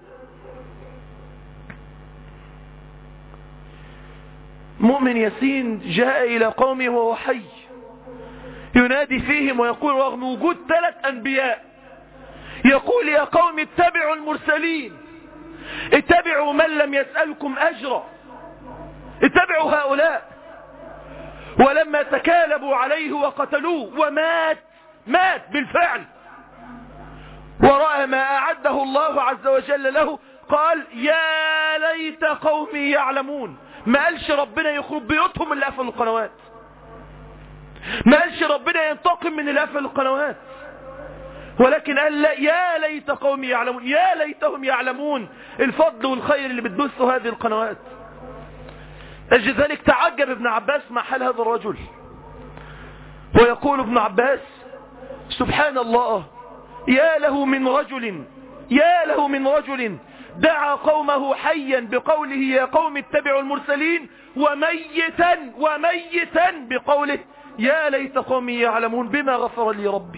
مؤمن ياسين جاء إلى قومه وهو حي ينادي فيهم ويقول رغم وجود ثلاث أنبياء يقول يا قوم اتبعوا المرسلين اتبعوا من لم يسألكم أجرا اتبعوا هؤلاء ولما تكالبوا عليه وقتلوه ومات مات بالفعل ورأى ما أعده الله عز وجل له قال يا ليت قومي يعلمون ما قالش ربنا يخرب بيوتهم اللي قفلوا القنوات ما قالش ربنا ينتقم من اللي قفلوا القنوات ولكن قال لا يا ليت قومي يعلمون يا ليتهم يعلمون الفضل والخير اللي بتبثه هذه القنوات أجل ذلك تعجب ابن عباس مع حال هذا الرجل ويقول ابن عباس سبحان الله يا له من رجل يا له من رجل دعا قومه حيا بقوله يا قوم اتبعوا المرسلين وميتا وميتا بقوله يا ليت قومي يعلمون بما غفر لي ربي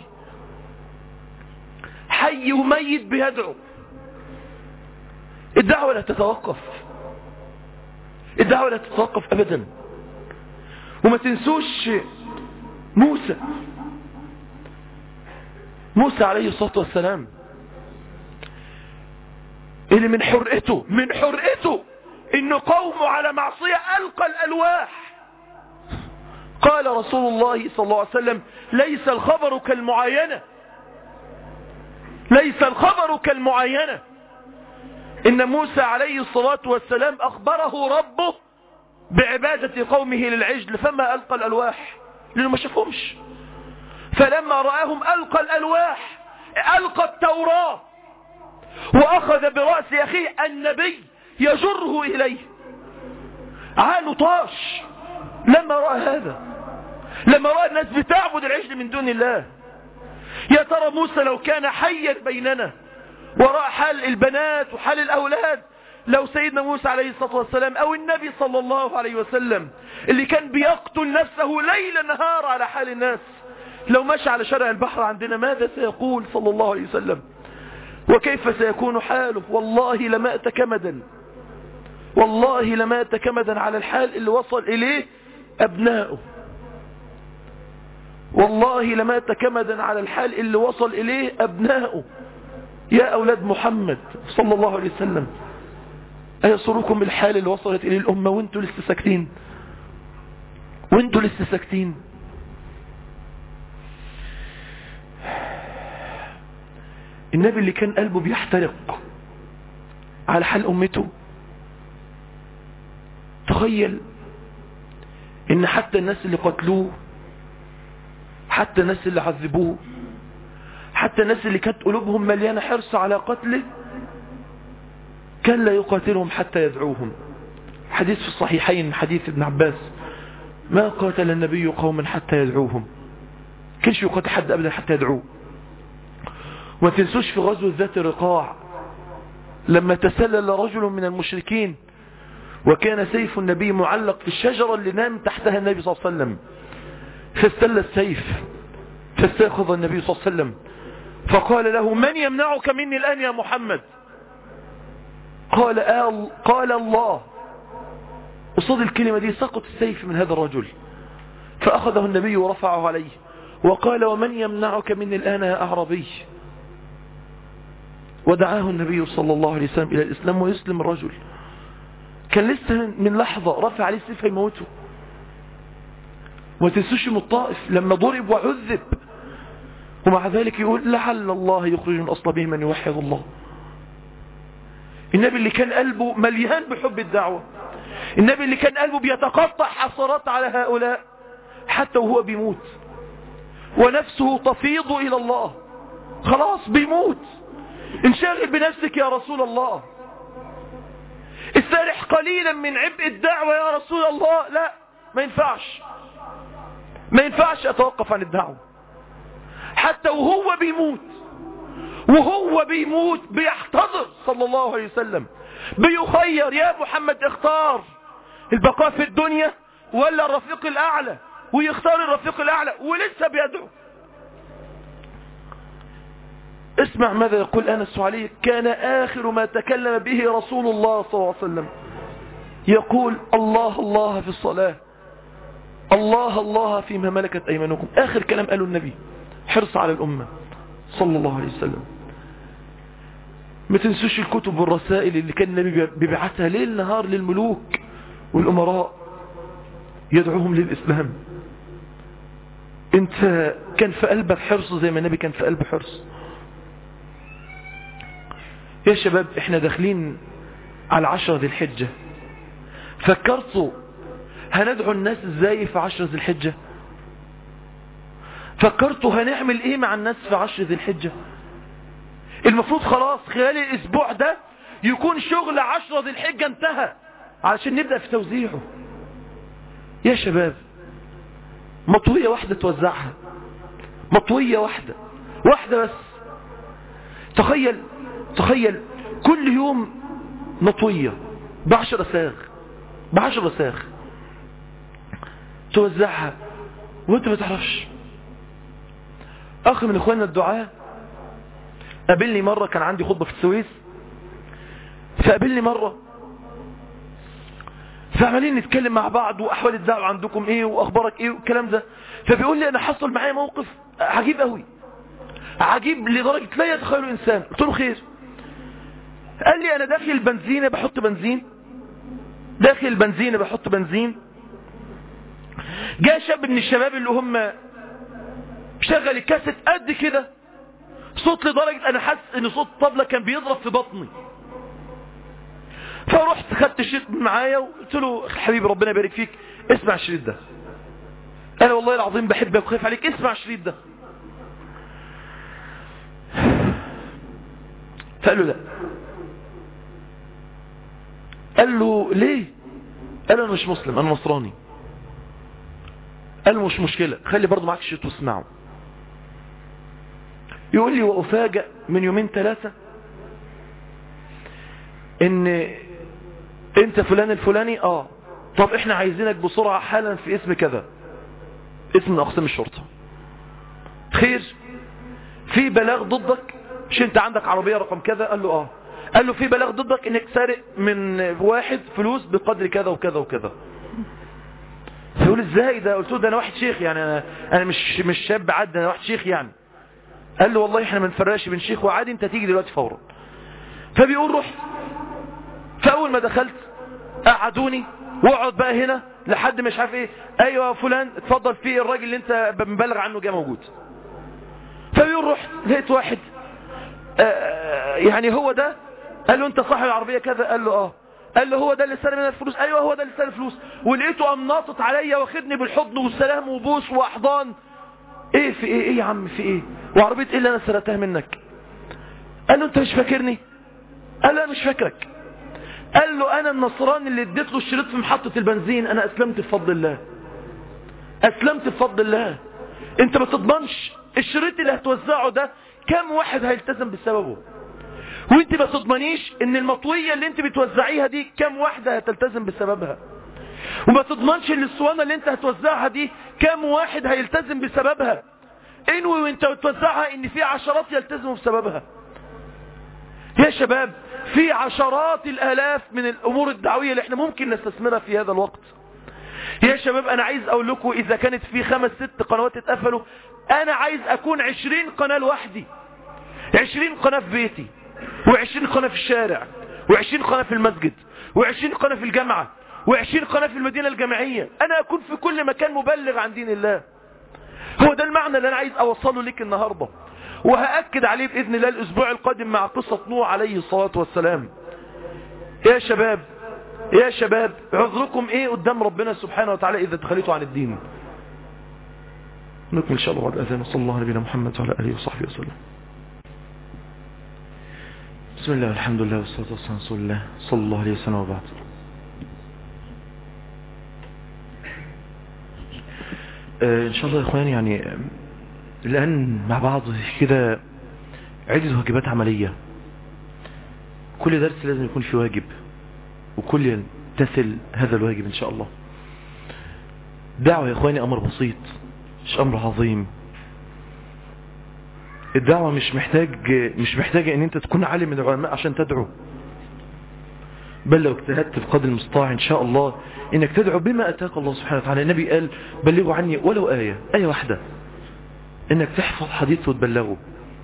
حي وميت بيدعو الدعوة لا تتوقف الدعوة لا تتوقف أبدا وما تنسوش موسى موسى عليه الصلاة والسلام اللي من حرقته من حرقته ان قومه على معصية ألقى الألواح قال رسول الله صلى الله عليه وسلم ليس الخبر كالمعاينة ليس الخبر كالمعاينة إن موسى عليه الصلاة والسلام أخبره ربه بعبادة قومه للعجل فما ألقى الألواح لأنه ما شافهمش فلما رآهم ألقى الألواح ألقى التوراة وأخذ برأس أخيه النبي يجره إليه عانوا طاش لما رأى هذا لما رأى الناس بتعبد العجل من دون الله يا ترى موسى لو كان حيا بيننا وراء حال البنات وحال الأولاد لو سيدنا موسى عليه الصلاة والسلام أو النبي صلى الله عليه وسلم اللي كان بيقتل نفسه ليل نهار على حال الناس لو مشى على شارع البحر عندنا ماذا سيقول صلى الله عليه وسلم وكيف سيكون حاله والله لمات كمدا والله لمات كمدا على الحال اللي وصل إليه أبناؤه والله لمات كمدا على الحال اللي وصل إليه أبناؤه يا أولاد محمد صلى الله عليه وسلم أيصركم بالحال اللي وصلت إليه الأمة وانتوا لسه ساكتين وانتوا لسه ساكتين النبي اللي كان قلبه بيحترق على حال أمته تخيل ان حتى الناس اللي قتلوه حتى الناس اللي عذبوه حتى الناس اللي كانت قلوبهم مليانة حرص على قتله كان لا يقاتلهم حتى يدعوهم حديث في الصحيحين حديث ابن عباس ما قاتل النبي قوما حتى يدعوهم كلش يقاتل حد أبدا حتى يدعوه وما تنسوش في غزوة ذات الرقاع لما تسلل رجل من المشركين وكان سيف النبي معلق في الشجرة اللي نام تحتها النبي صلى الله عليه وسلم فاستل السيف فاستيقظ النبي صلى الله عليه وسلم فقال له من يمنعك مني الآن يا محمد قال آل قال الله قصاد الكلمة دي سقط السيف من هذا الرجل فأخذه النبي ورفعه عليه وقال ومن يمنعك مني الآن يا أعربي ودعاه النبي صلى الله عليه وسلم إلى الإسلام ويسلم الرجل كان لسه من لحظة رفع عليه السيف يموته وتنسوش من الطائف لما ضرب وعذب ومع ذلك يقول لعل الله يخرج من أصلابه من يوحد الله النبي اللي كان قلبه مليان بحب الدعوة النبي اللي كان قلبه بيتقطع حصرات على هؤلاء حتى وهو بيموت ونفسه تفيض إلى الله خلاص بيموت انشغل بنفسك يا رسول الله السارح اريح قليلا من عبء الدعوة يا رسول الله لا ما ينفعش ما ينفعش اتوقف عن الدعوة حتى وهو بيموت وهو بيموت بيحتضر صلى الله عليه وسلم بيخير يا محمد اختار البقاء في الدنيا ولا الرفيق الاعلى ويختار الرفيق الاعلى ولسه بيدعو اسمع ماذا يقول انس عليه كان اخر ما تكلم به رسول الله صلى الله عليه وسلم يقول الله الله في الصلاة الله الله فيما ملكت ايمانكم اخر كلام قاله النبي حرص على الامة صلى الله عليه وسلم ما تنسوش الكتب والرسائل اللي كان النبي بيبعثها ليل نهار للملوك والامراء يدعوهم للاسلام انت كان في قلبك حرص زي ما النبي كان في قلبه حرص يا شباب احنا داخلين على عشرة ذي الحجة فكرتوا هندعو الناس ازاي في عشرة ذي الحجة فكرتوا هنعمل ايه مع الناس في عشر ذي الحجة المفروض خلاص خلال الاسبوع ده يكون شغل عشرة ذي الحجة انتهى علشان نبدأ في توزيعه يا شباب مطوية واحدة توزعها مطوية واحدة واحدة بس تخيل تخيل كل يوم مطوية بعشر ساغ بعشر ساغ توزعها وانت ما تعرفش اخ من اخواننا الدعاء قابلني مرة كان عندي خطبة في السويس فقابلني مرة فعمالين نتكلم مع بعض واحوال الدعوة عندكم ايه واخبارك ايه والكلام ده فبيقول لي انا حصل معايا موقف عجيب قوي عجيب لدرجة لا يتخيله انسان قلت له خير قال لي انا داخل البنزينة بحط بنزين داخل البنزينة بحط بنزين جاء شاب من الشباب اللي هم شغل الكاسيت قد كده صوت لدرجة انا حاسس ان صوت الطبلة كان بيضرب في بطني فرحت خدت الشريط معايا وقلت له حبيبي ربنا يبارك فيك اسمع الشريط ده انا والله العظيم بحبك وخايف عليك اسمع الشريط ده فقال له لا قال له ليه قال له انا مش مسلم انا نصراني قال له مش مشكلة خلي برضه معاك الشريط واسمعه يقول لي وأفاجأ من يومين ثلاثة ان انت فلان الفلاني اه طب احنا عايزينك بسرعة حالا في اسم كذا اسم من اقسام الشرطة خير في بلاغ ضدك مش انت عندك عربية رقم كذا قال له اه قال له في بلاغ ضدك انك سارق من واحد فلوس بقدر كذا وكذا وكذا فيقول ازاي ده قلت له ده انا واحد شيخ يعني انا, أنا مش مش شاب عاد انا واحد شيخ يعني قال له والله احنا ما نفرقش بين شيخ وعادي انت تيجي دلوقتي فورا فبيقول رحت فاول ما دخلت قعدوني واقعد بقى هنا لحد مش عارف ايه ايوه فلان اتفضل في الراجل اللي انت مبلغ عنه جه موجود فبيقول رحت لقيت واحد آه يعني هو ده قال له انت صاحب العربيه كذا قال له اه قال له هو ده اللي سلم منها الفلوس ايوه هو ده اللي سلم الفلوس ولقيته قام ناطط عليا واخدني بالحضن والسلام وبوس واحضان ايه في ايه ايه يا عم في ايه وعربيه ايه اللي انا سرقتها منك قال له انت مش فاكرني قال له انا مش فاكرك قال له انا النصراني اللي اديت له الشريط في محطة البنزين انا اسلمت بفضل الله اسلمت بفضل الله انت ما تضمنش الشريط اللي هتوزعه ده كم واحد هيلتزم بسببه وانت ما تضمنيش ان المطوية اللي انت بتوزعيها دي كم واحدة هتلتزم بسببها وما تضمنش ان الاسوانة اللي انت هتوزعها دي كم واحد هيلتزم بسببها انوي وانت بتوزعها ان في عشرات يلتزموا بسببها يا شباب في عشرات الالاف من الامور الدعوية اللي احنا ممكن نستثمرها في هذا الوقت يا شباب انا عايز اقول لكم اذا كانت في خمس ست قنوات اتقفلوا انا عايز اكون عشرين قناة لوحدي عشرين قناة في بيتي وعشرين قناة في الشارع وعشرين قناة في المسجد وعشرين قناة في الجامعة وعشرين قناة في المدينة الجامعية انا اكون في كل مكان مبلغ عن دين الله هو ده المعنى اللي انا عايز اوصله لك النهاردة وهأكد عليه بإذن الله الأسبوع القادم مع قصة نوح عليه الصلاة والسلام يا شباب يا شباب عذركم ايه قدام ربنا سبحانه وتعالى إذا تخليتوا عن الدين نكمل إن شاء الله بعد الأذان صلى الله على نبينا محمد وعلى آله وصحبه وسلم بسم الله والحمد لله والصلاة والسلام على رسول الله صلى الله عليه وسلم وبعد آه، ان شاء الله يا اخوان يعني آه، الان مع بعض كده عدة واجبات عملية كل درس لازم يكون فيه واجب وكل يمتثل هذا الواجب ان شاء الله دعوة يا اخواني امر بسيط مش امر عظيم الدعوة مش محتاج مش محتاجة ان انت تكون عالم من العلماء عشان تدعو بل لو اجتهدت بقدر المستطاع ان شاء الله انك تدعو بما اتاك الله سبحانه وتعالى النبي قال بلغوا عني ولو آية آية واحدة انك تحفظ حديث وتبلغه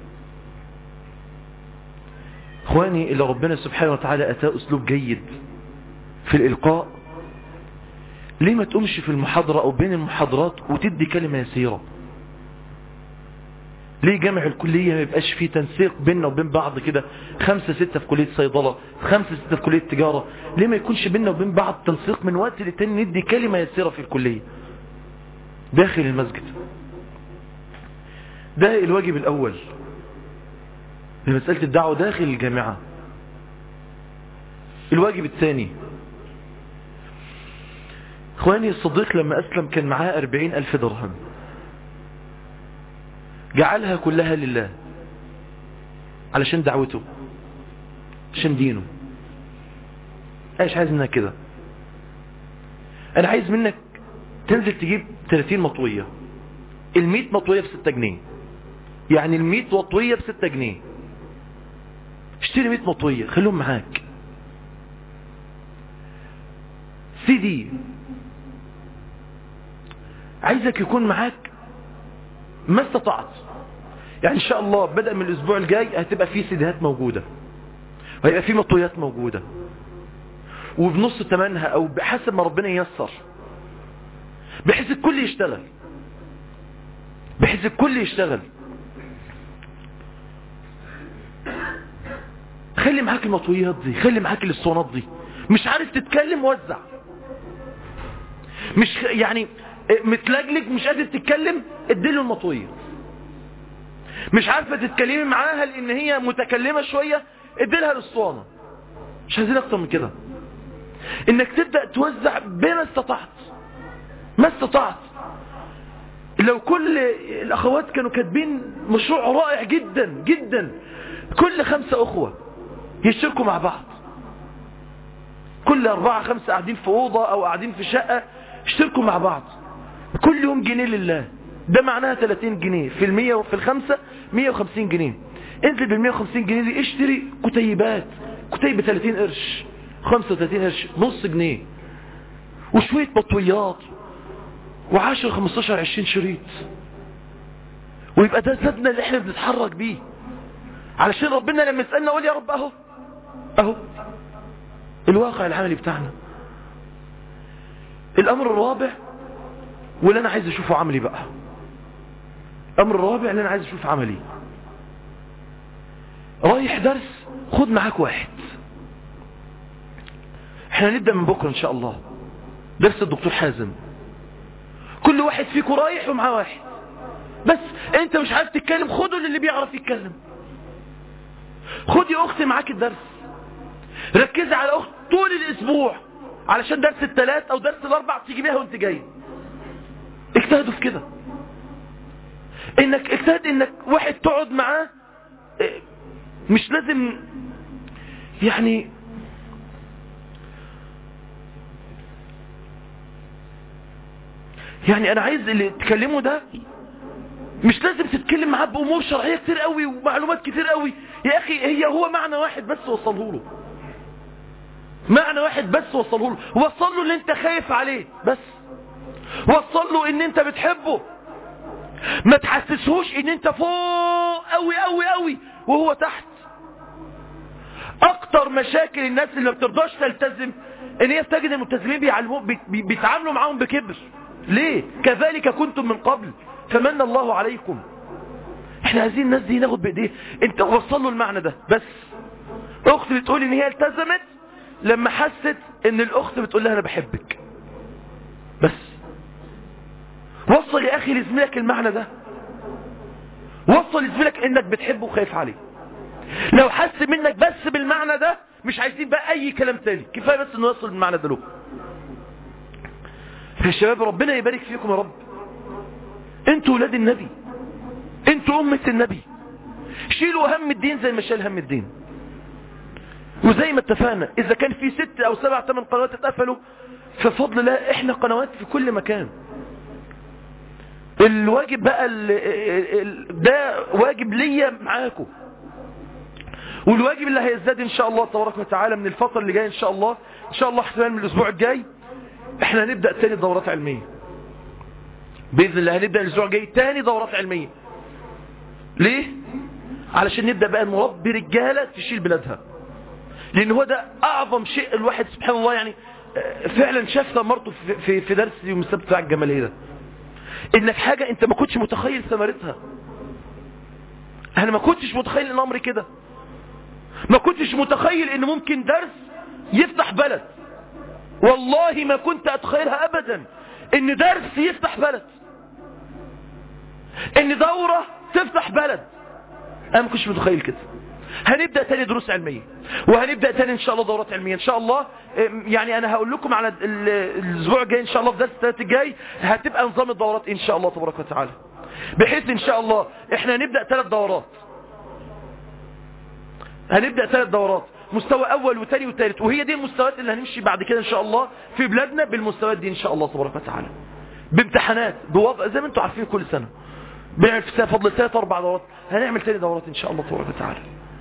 اخواني اللي ربنا سبحانه وتعالى اتاه اسلوب جيد في الالقاء ليه ما تقومش في المحاضرة او بين المحاضرات وتدي كلمة يسيرة ليه جامع الكلية ما يبقاش فيه تنسيق بيننا وبين بعض كده خمسة ستة في كلية صيدلة خمسة ستة في كلية تجارة ليه ما يكونش بيننا وبين بعض تنسيق من وقت للتاني ندي كلمة يسيرة في الكلية داخل المسجد ده الواجب الاول لمسألة الدعوة داخل الجامعة الواجب الثاني اخواني الصديق لما اسلم كان معاه اربعين الف درهم جعلها كلها لله علشان دعوته عشان دينه ايش عايز منك كده انا عايز منك تنزل تجيب 30 مطوية ال100 مطوية ب 6 جنيه يعني ال100 مطوية ب 6 جنيه اشتري 100 مطوية خليهم معاك سي دي عايزك يكون معاك ما استطعت يعني ان شاء الله بدأ من الاسبوع الجاي هتبقى فيه سيديهات موجودة وهيبقى فيه مطويات موجودة وبنص ثمنها او بحسب ما ربنا ييسر بحيث الكل يشتغل بحيث الكل يشتغل خلي معاك المطويات دي خلي معاك الاسطوانات دي مش عارف تتكلم وزع مش يعني متلجلج مش قادر تتكلم اديله المطويه مش عارفه تتكلمي معاها لان هي متكلمه شويه اديلها الاسطوانه مش عايزين اكتر من كده انك تبدا توزع بما استطعت ما استطعت لو كل الاخوات كانوا كاتبين مشروع رائع جدا جدا كل خمسة اخوة يشتركوا مع بعض كل اربعة خمسة قاعدين في اوضة او قاعدين في شقة اشتركوا مع بعض كل يوم جنيه لله ده معناها 30 جنيه في المية وفي الخمسة 150 جنيه انزل بال 150 جنيه دي اشتري كتيبات كتيب 30 قرش 35 قرش نص جنيه وشوية مطويات و10 15 20 شريط ويبقى ده زادنا اللي احنا بنتحرك بيه علشان ربنا لما يسألنا نقول يا رب اهو اهو الواقع العملي بتاعنا الامر الرابع واللي انا عايز اشوفه عملي بقى الامر الرابع اللي انا عايز اشوفه عملي رايح درس خد معاك واحد احنا هنبدأ من بكرة ان شاء الله درس الدكتور حازم كل واحد فيكم رايح ومعاه واحد بس انت مش عارف تتكلم خده للي بيعرف يتكلم خد يا اختي معاك الدرس ركزي على اخت طول الاسبوع علشان درس الثلاث او درس الاربع تيجي بيها وانت جاي اجتهدوا في كده انك اجتهد انك واحد تقعد معاه اه، مش لازم يعني يعني انا عايز اللي تكلمه ده مش لازم تتكلم معاه بامور شرعيه كتير قوي ومعلومات كتير قوي يا اخي هي هو معنى واحد بس وصله له معنى واحد بس وصله له وصل له اللي انت خايف عليه بس وصل له ان انت بتحبه ما تحسسهوش ان انت فوق قوي قوي قوي وهو تحت اكتر مشاكل الناس اللي ما بترضاش تلتزم ان هي بتجد الملتزمين بيعلموا بي- بيتعاملوا معاهم بكبر ليه كذلك كنتم من قبل فمن الله عليكم احنا عايزين الناس دي ناخد بايديه انت وصل له المعنى ده بس اخت بتقول ان هي التزمت لما حست ان الاخت بتقول لها انا بحبك بس وصل يا اخي لزميلك المعنى ده وصل لزميلك انك بتحبه وخايف عليه لو حس منك بس بالمعنى ده مش عايزين بقى اي كلام تاني كفايه بس انه يوصل المعنى ده له يا شباب ربنا يبارك فيكم يا رب انتوا ولاد النبي انتوا أمة النبي شيلوا هم الدين زي ما شال هم الدين وزي ما اتفقنا اذا كان في ست او سبع ثمان قنوات اتقفلوا ففضل الله احنا قنوات في كل مكان الواجب بقى ال ال ده واجب ليا معاكم والواجب اللي هيزداد ان شاء الله تبارك وتعالى من الفترة اللي جاية ان شاء الله ان شاء الله احتمال من الاسبوع الجاي احنا هنبدأ تاني دورات علمية بإذن الله هنبدأ الاسبوع الجاي تاني دورات علمية ليه علشان نبدأ بقى نربي رجالة تشيل بلادها لان هو ده اعظم شيء الواحد سبحان الله يعني فعلا شاف ثمرته في, في, في درس يوم السبت بتاع الجمالية ده انك حاجة انت ما كنتش متخيل ثمرتها انا ما كنتش متخيل ان امري كده ما كنتش متخيل ان ممكن درس يفتح بلد والله ما كنت اتخيلها ابدا ان درس يفتح بلد ان دورة تفتح بلد انا ما كنتش متخيل كده هنبدأ تاني دروس علمية وهنبدأ تاني ان شاء الله دورات علمية ان شاء الله يعني انا هقول لكم على الاسبوع الجاي ان شاء الله في درس الثلاث الجاي هتبقى نظام الدورات ان شاء الله تبارك وتعالى بحيث ان شاء الله احنا هنبدأ ثلاث دورات هنبدأ ثلاث دورات مستوى اول وثاني وثالث وهي دي المستويات اللي هنمشي بعد كده ان شاء الله في بلادنا بالمستويات دي ان شاء الله تبارك وتعالى بامتحانات بوضع زي ما انتم عارفين كل سنة بنعمل في فضل ثلاث اربع دورات هنعمل ثاني دورات ان شاء الله تبارك وتعالى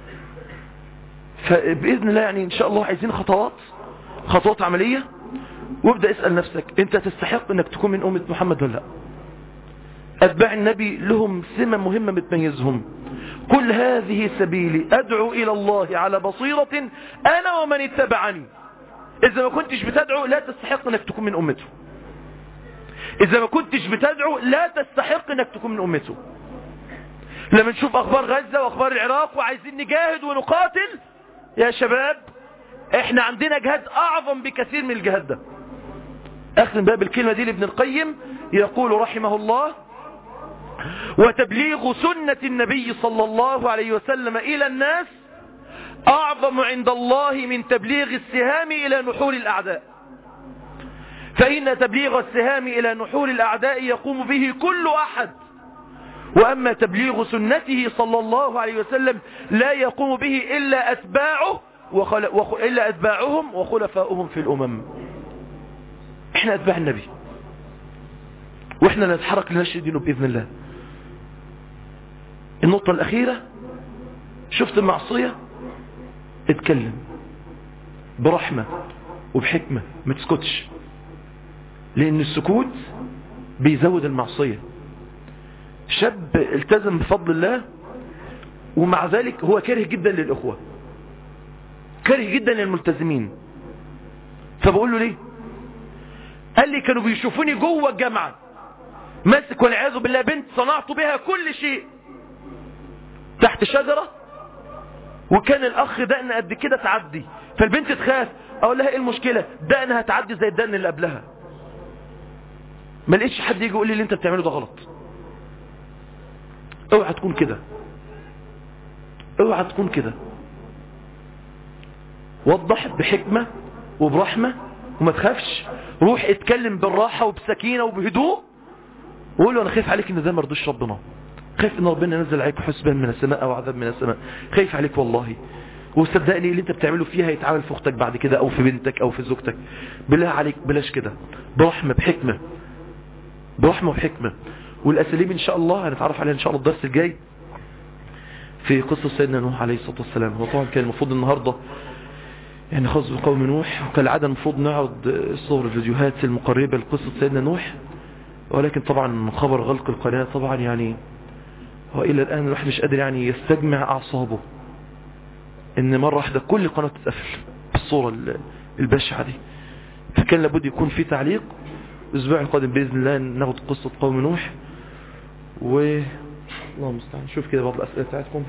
فبإذن الله يعني إن شاء الله عايزين خطوات خطوات عملية وابدأ اسأل نفسك أنت تستحق أنك تكون من أمة محمد ولا لا أتباع النبي لهم سمة مهمة بتميزهم كل هذه سبيلي أدعو إلى الله على بصيرة أنا ومن اتبعني إذا ما كنتش بتدعو لا تستحق أنك تكون من أمته إذا ما كنتش بتدعو لا تستحق أنك تكون من أمته لما نشوف أخبار غزة وأخبار العراق وعايزين نجاهد ونقاتل يا شباب احنا عندنا جهاد اعظم بكثير من الجهاد ده اختم بقى بالكلمة دي لابن القيم يقول رحمه الله وتبليغ سنة النبي صلى الله عليه وسلم الى الناس اعظم عند الله من تبليغ السهام الى نحور الاعداء فان تبليغ السهام الى نحور الاعداء يقوم به كل احد وأما تبليغ سنته صلى الله عليه وسلم لا يقوم به إلا أتباعه وخل... وخ... إلا أتباعهم وخلفاؤهم في الأمم إحنا أتباع النبي وإحنا نتحرك لنشر دينه بإذن الله النقطة الأخيرة شفت المعصية اتكلم برحمة وبحكمة ما تسكتش لأن السكوت بيزود المعصية شاب التزم بفضل الله ومع ذلك هو كاره جدا للأخوة كاره جدا للملتزمين فبقول له ليه قال لي كانوا بيشوفوني جوه الجامعة ماسك والعياذ بالله بنت صنعت بها كل شيء تحت شجرة وكان الأخ دقن قد كده تعدي فالبنت تخاف أقول لها إيه المشكلة دقن هتعدي زي الدقن اللي قبلها ما لقيتش حد يجي يقول لي اللي انت بتعمله ده غلط اوعى تكون كده اوعى تكون كده وضح بحكمة وبرحمة وما تخافش روح اتكلم بالراحة وبسكينة وبهدوء وقول له انا خايف عليك ان ده مرضوش ربنا خايف ان ربنا ينزل عليك حسبا من السماء او عذاب من السماء خايف عليك والله وصدقني اللي انت بتعمله فيها هيتعامل في اختك بعد كده او في بنتك او في زوجتك بالله عليك بلاش كده برحمة بحكمة برحمة وبحكمة والاساليب ان شاء الله هنتعرف عليها ان شاء الله الدرس الجاي في قصة سيدنا نوح عليه الصلاة والسلام هو طبعا كان المفروض النهاردة يعني خاص بقوم نوح وكالعادة المفروض نعرض صور الفيديوهات المقربة لقصة سيدنا نوح ولكن طبعا خبر غلق القناة طبعا يعني هو إلى الآن الواحد مش قادر يعني يستجمع أعصابه إن مرة واحدة كل قناة تتقفل بالصورة البشعة دي فكان لابد يكون في تعليق الأسبوع القادم بإذن الله ناخد قصة قوم نوح و الله المستعان شوف كده بعض الأسئلة بتاعتكم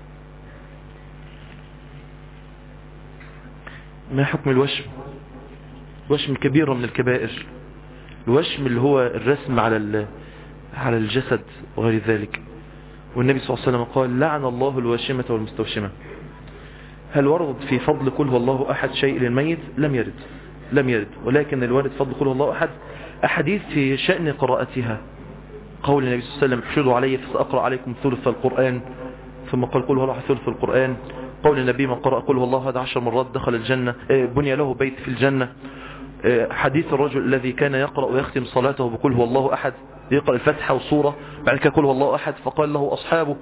ما حكم الوشم وشم كبيرة من الكبائر الوشم اللي هو الرسم على على الجسد وغير ذلك والنبي صلى الله عليه وسلم قال لعن الله الواشمة والمستوشمة هل ورد في فضل كل هو الله أحد شيء للميت لم يرد لم يرد ولكن الوارد فضل كل هو الله أحد أحاديث في شأن قراءتها قول النبي صلى الله عليه وسلم احشدوا علي فسأقرأ عليكم ثلث القرآن ثم قال قل هو الله ثلث القرآن قول النبي من قرأ قل هو الله هذا عشر مرات دخل الجنة بني له بيت في الجنة حديث الرجل الذي كان يقرأ ويختم صلاته بقول هو الله أحد يقرأ الفتحة وصورة بعد كده قل هو الله أحد فقال له أصحابه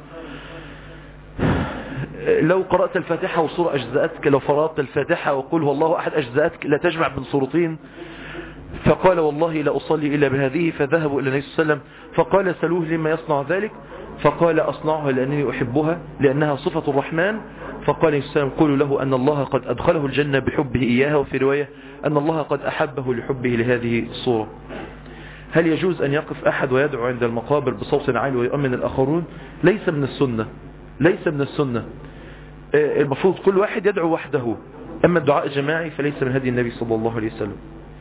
لو قرأت الفاتحة وصورة أجزأتك لو فرضت الفاتحة وقل هو الله أحد أجزأتك لا تجمع بين صورتين فقال والله لا أصلي إلا بهذه فذهبوا إلى النبي صلى الله عليه وسلم فقال سلوه لما يصنع ذلك فقال أصنعها لأنني أحبها لأنها صفة الرحمن فقال النبي صلى الله عليه وسلم قولوا له أن الله قد أدخله الجنة بحبه إياها وفي رواية أن الله قد أحبه لحبه لهذه الصورة هل يجوز أن يقف أحد ويدعو عند المقابر بصوت عالي ويؤمن الآخرون ليس من السنة ليس من السنة المفروض كل واحد يدعو وحده أما الدعاء الجماعي فليس من هدي النبي صلى الله عليه وسلم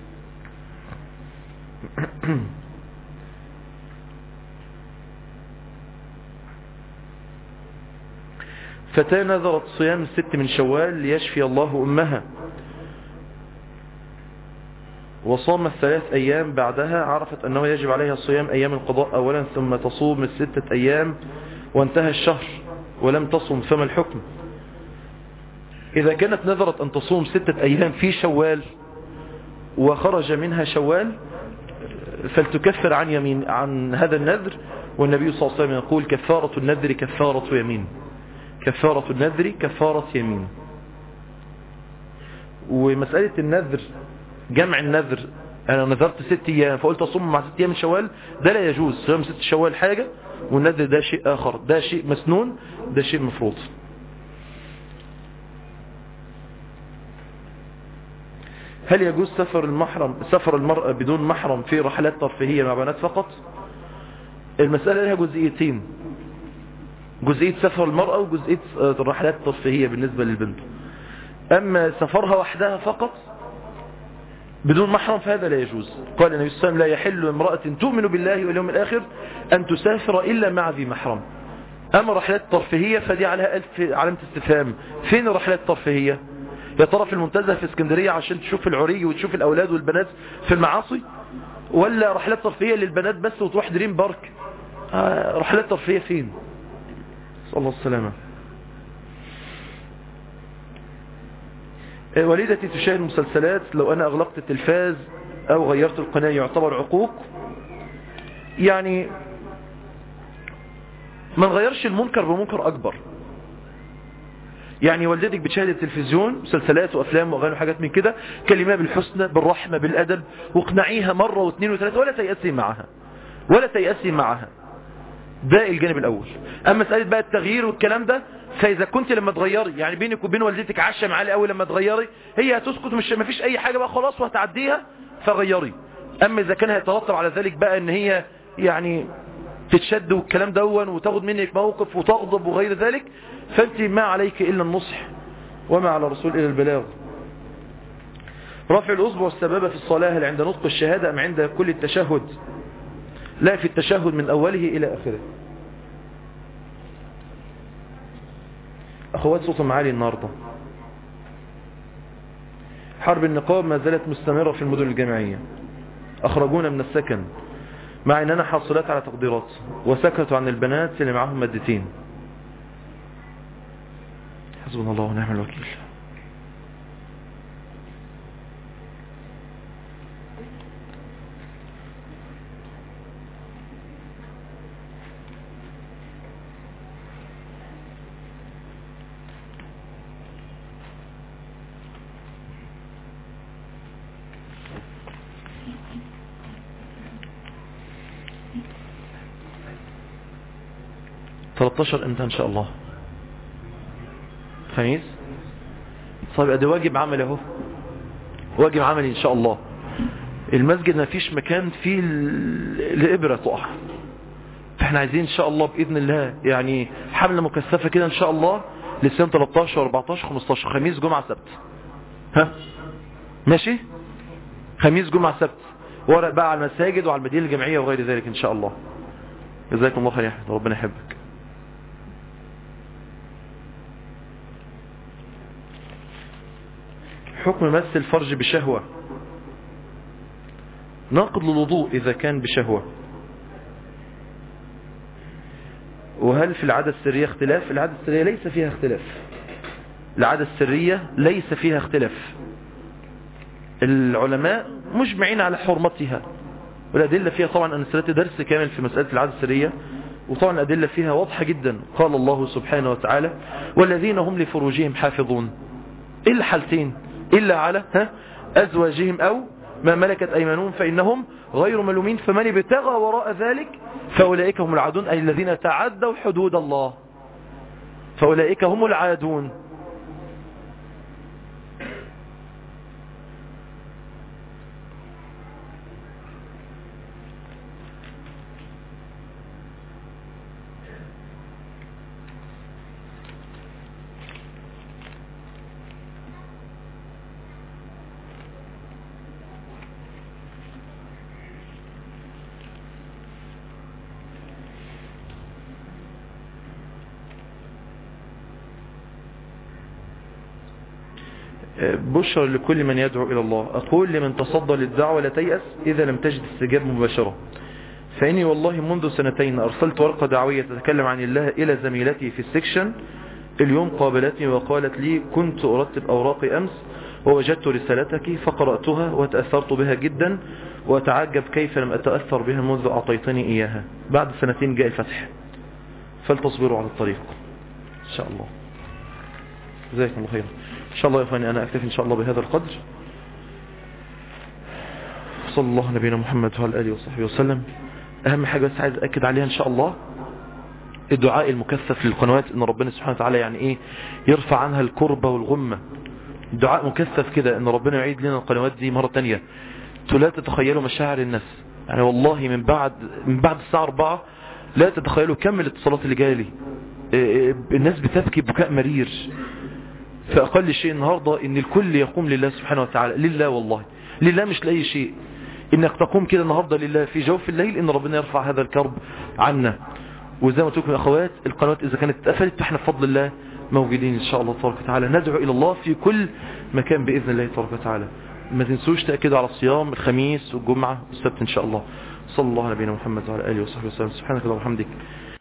فتاة نذرت صيام الست من شوال ليشفي الله أمها وصام الثلاث أيام بعدها عرفت أنه يجب عليها صيام أيام القضاء أولا ثم تصوم الستة أيام وانتهى الشهر ولم تصم فما الحكم إذا كانت نذرت أن تصوم ستة أيام في شوال وخرج منها شوال فلتكفر عن يمين عن هذا النذر والنبي صلى الله عليه وسلم يقول كفارة النذر كفارة يمين كفارة النذر كفارة يمين ومسألة النذر جمع النذر انا نذرت ست ايام فقلت اصوم مع ست ايام من شوال ده لا يجوز صيام ست شوال حاجة والنذر ده شيء اخر ده شيء مسنون ده شيء مفروض هل يجوز سفر المحرم سفر المرأة بدون محرم في رحلات ترفيهية مع بنات فقط المسألة لها جزئيتين جزئية سفر المرأة وجزئية الرحلات الترفيهية بالنسبة للبنت أما سفرها وحدها فقط بدون محرم فهذا لا يجوز قال النبي صلى الله عليه وسلم لا يحل امرأة تؤمن بالله واليوم الآخر أن تسافر إلا مع ذي محرم أما الرحلات الترفيهية فدي عليها ألف علامة استفهام فين الرحلات الترفيهية يا ترى في المنتزه في اسكندرية عشان تشوف العري وتشوف الأولاد والبنات في المعاصي ولا رحلات ترفيهية للبنات بس وتروح دريم بارك آه رحلات ترفيهية فين صلى الله السلامة والدتي تشاهد مسلسلات لو أنا أغلقت التلفاز أو غيرت القناة يعتبر عقوق يعني ما نغيرش المنكر بمنكر أكبر يعني والدتك بتشاهد التلفزيون مسلسلات وأفلام وأغاني وحاجات من كده كلمة بالحسنى بالرحمة بالأدب واقنعيها مرة واثنين وثلاثة ولا تيأسي معها ولا تيأسي معها ده الجانب الأول أما مسألة بقى التغيير والكلام ده فإذا كنت لما تغيري يعني بينك وبين والدتك عشم عالي قوي لما تغيري هي هتسكت مش ما فيش أي حاجة بقى خلاص وهتعديها فغيري أما إذا كان هيترتب على ذلك بقى إن هي يعني تتشد والكلام دون وتاخد منك موقف وتغضب وغير ذلك فأنت ما عليك إلا النصح وما على الرسول إلا البلاغ رفع الأصبع والسبابة في الصلاة هل عند نطق الشهادة أم عند كل التشهد لا في التشهد من أوله إلى آخره أخوات صوتهم عالي النهاردة حرب النقاب ما زالت مستمرة في المدن الجامعية أخرجونا من السكن مع أننا حاصلات على تقديرات وسكتوا عن البنات اللي معهم مادتين حسبنا الله ونعم الوكيل تلتاشر امتى ان شاء الله خميس طيب ادي واجب عملي اهو واجب عملي ان شاء الله المسجد ما فيش مكان فيه الابره تقع فاحنا عايزين ان شاء الله باذن الله يعني حمله مكثفه كده ان شاء الله لسنه 13 14 15 خميس جمعه سبت ها ماشي خميس جمعه سبت ورق بقى على المساجد وعلى المدينه الجامعيه وغير ذلك ان شاء الله جزاكم الله خير يا احمد ربنا يحبك حكم مس الفرج بشهوة ناقض للوضوء إذا كان بشهوة وهل في العادة السرية اختلاف العادة السرية ليس فيها اختلاف العادة السرية ليس فيها اختلاف العلماء مجمعين على حرمتها والأدلة فيها طبعا أنا سلت درس كامل في مسألة العادة السرية وطبعا الأدلة فيها واضحة جدا قال الله سبحانه وتعالى والذين هم لفروجهم حافظون إلا الحالتين إلا على ها أزواجهم أو ما ملكت أيمانهم فإنهم غير ملومين فمن ابتغى وراء ذلك فأولئك هم العادون أي الذين تعدوا حدود الله فأولئك هم العادون بشر لكل من يدعو إلى الله أقول لمن تصدى للدعوة لا تيأس إذا لم تجد استجاب مباشرة فإني والله منذ سنتين أرسلت ورقة دعوية تتكلم عن الله إلى زميلتي في السكشن اليوم قابلتني وقالت لي كنت أرتب أوراقي أمس ووجدت رسالتك فقرأتها وتأثرت بها جدا وأتعجب كيف لم أتأثر بها منذ أعطيتني إياها بعد سنتين جاء الفتح فلتصبروا على الطريق إن شاء الله جزاكم الله خيرا إن شاء الله يا أخواني أنا أكتفي إن شاء الله بهذا القدر صلى الله على نبينا محمد وعلى آله وصحبه وسلم أهم حاجة بس عايز أكد عليها إن شاء الله الدعاء المكثف للقنوات إن ربنا سبحانه وتعالى يعني إيه يرفع عنها الكربة والغمة دعاء مكثف كده إن ربنا يعيد لنا القنوات دي مرة تانية لا تتخيلوا مشاعر الناس يعني والله من بعد من بعد الساعة 4 لا تتخيلوا كم الاتصالات اللي جايه لي الناس بتبكي بكاء مرير فأقل شيء النهاردة ان الكل يقوم لله سبحانه وتعالى لله والله لله مش لأي شيء انك تقوم كده النهاردة لله في جوف الليل ان ربنا يرفع هذا الكرب عنا وزي ما قلت لكم يا اخوات القنوات اذا كانت اتقفلت فاحنا بفضل الله موجودين ان شاء الله تبارك وتعالى ندعو الى الله في كل مكان باذن الله تبارك وتعالى ما تنسوش تاكدوا على الصيام الخميس والجمعه والسبت ان شاء الله صلى الله على نبينا محمد وعلى اله وصحبه وسلم سبحانك اللهم وبحمدك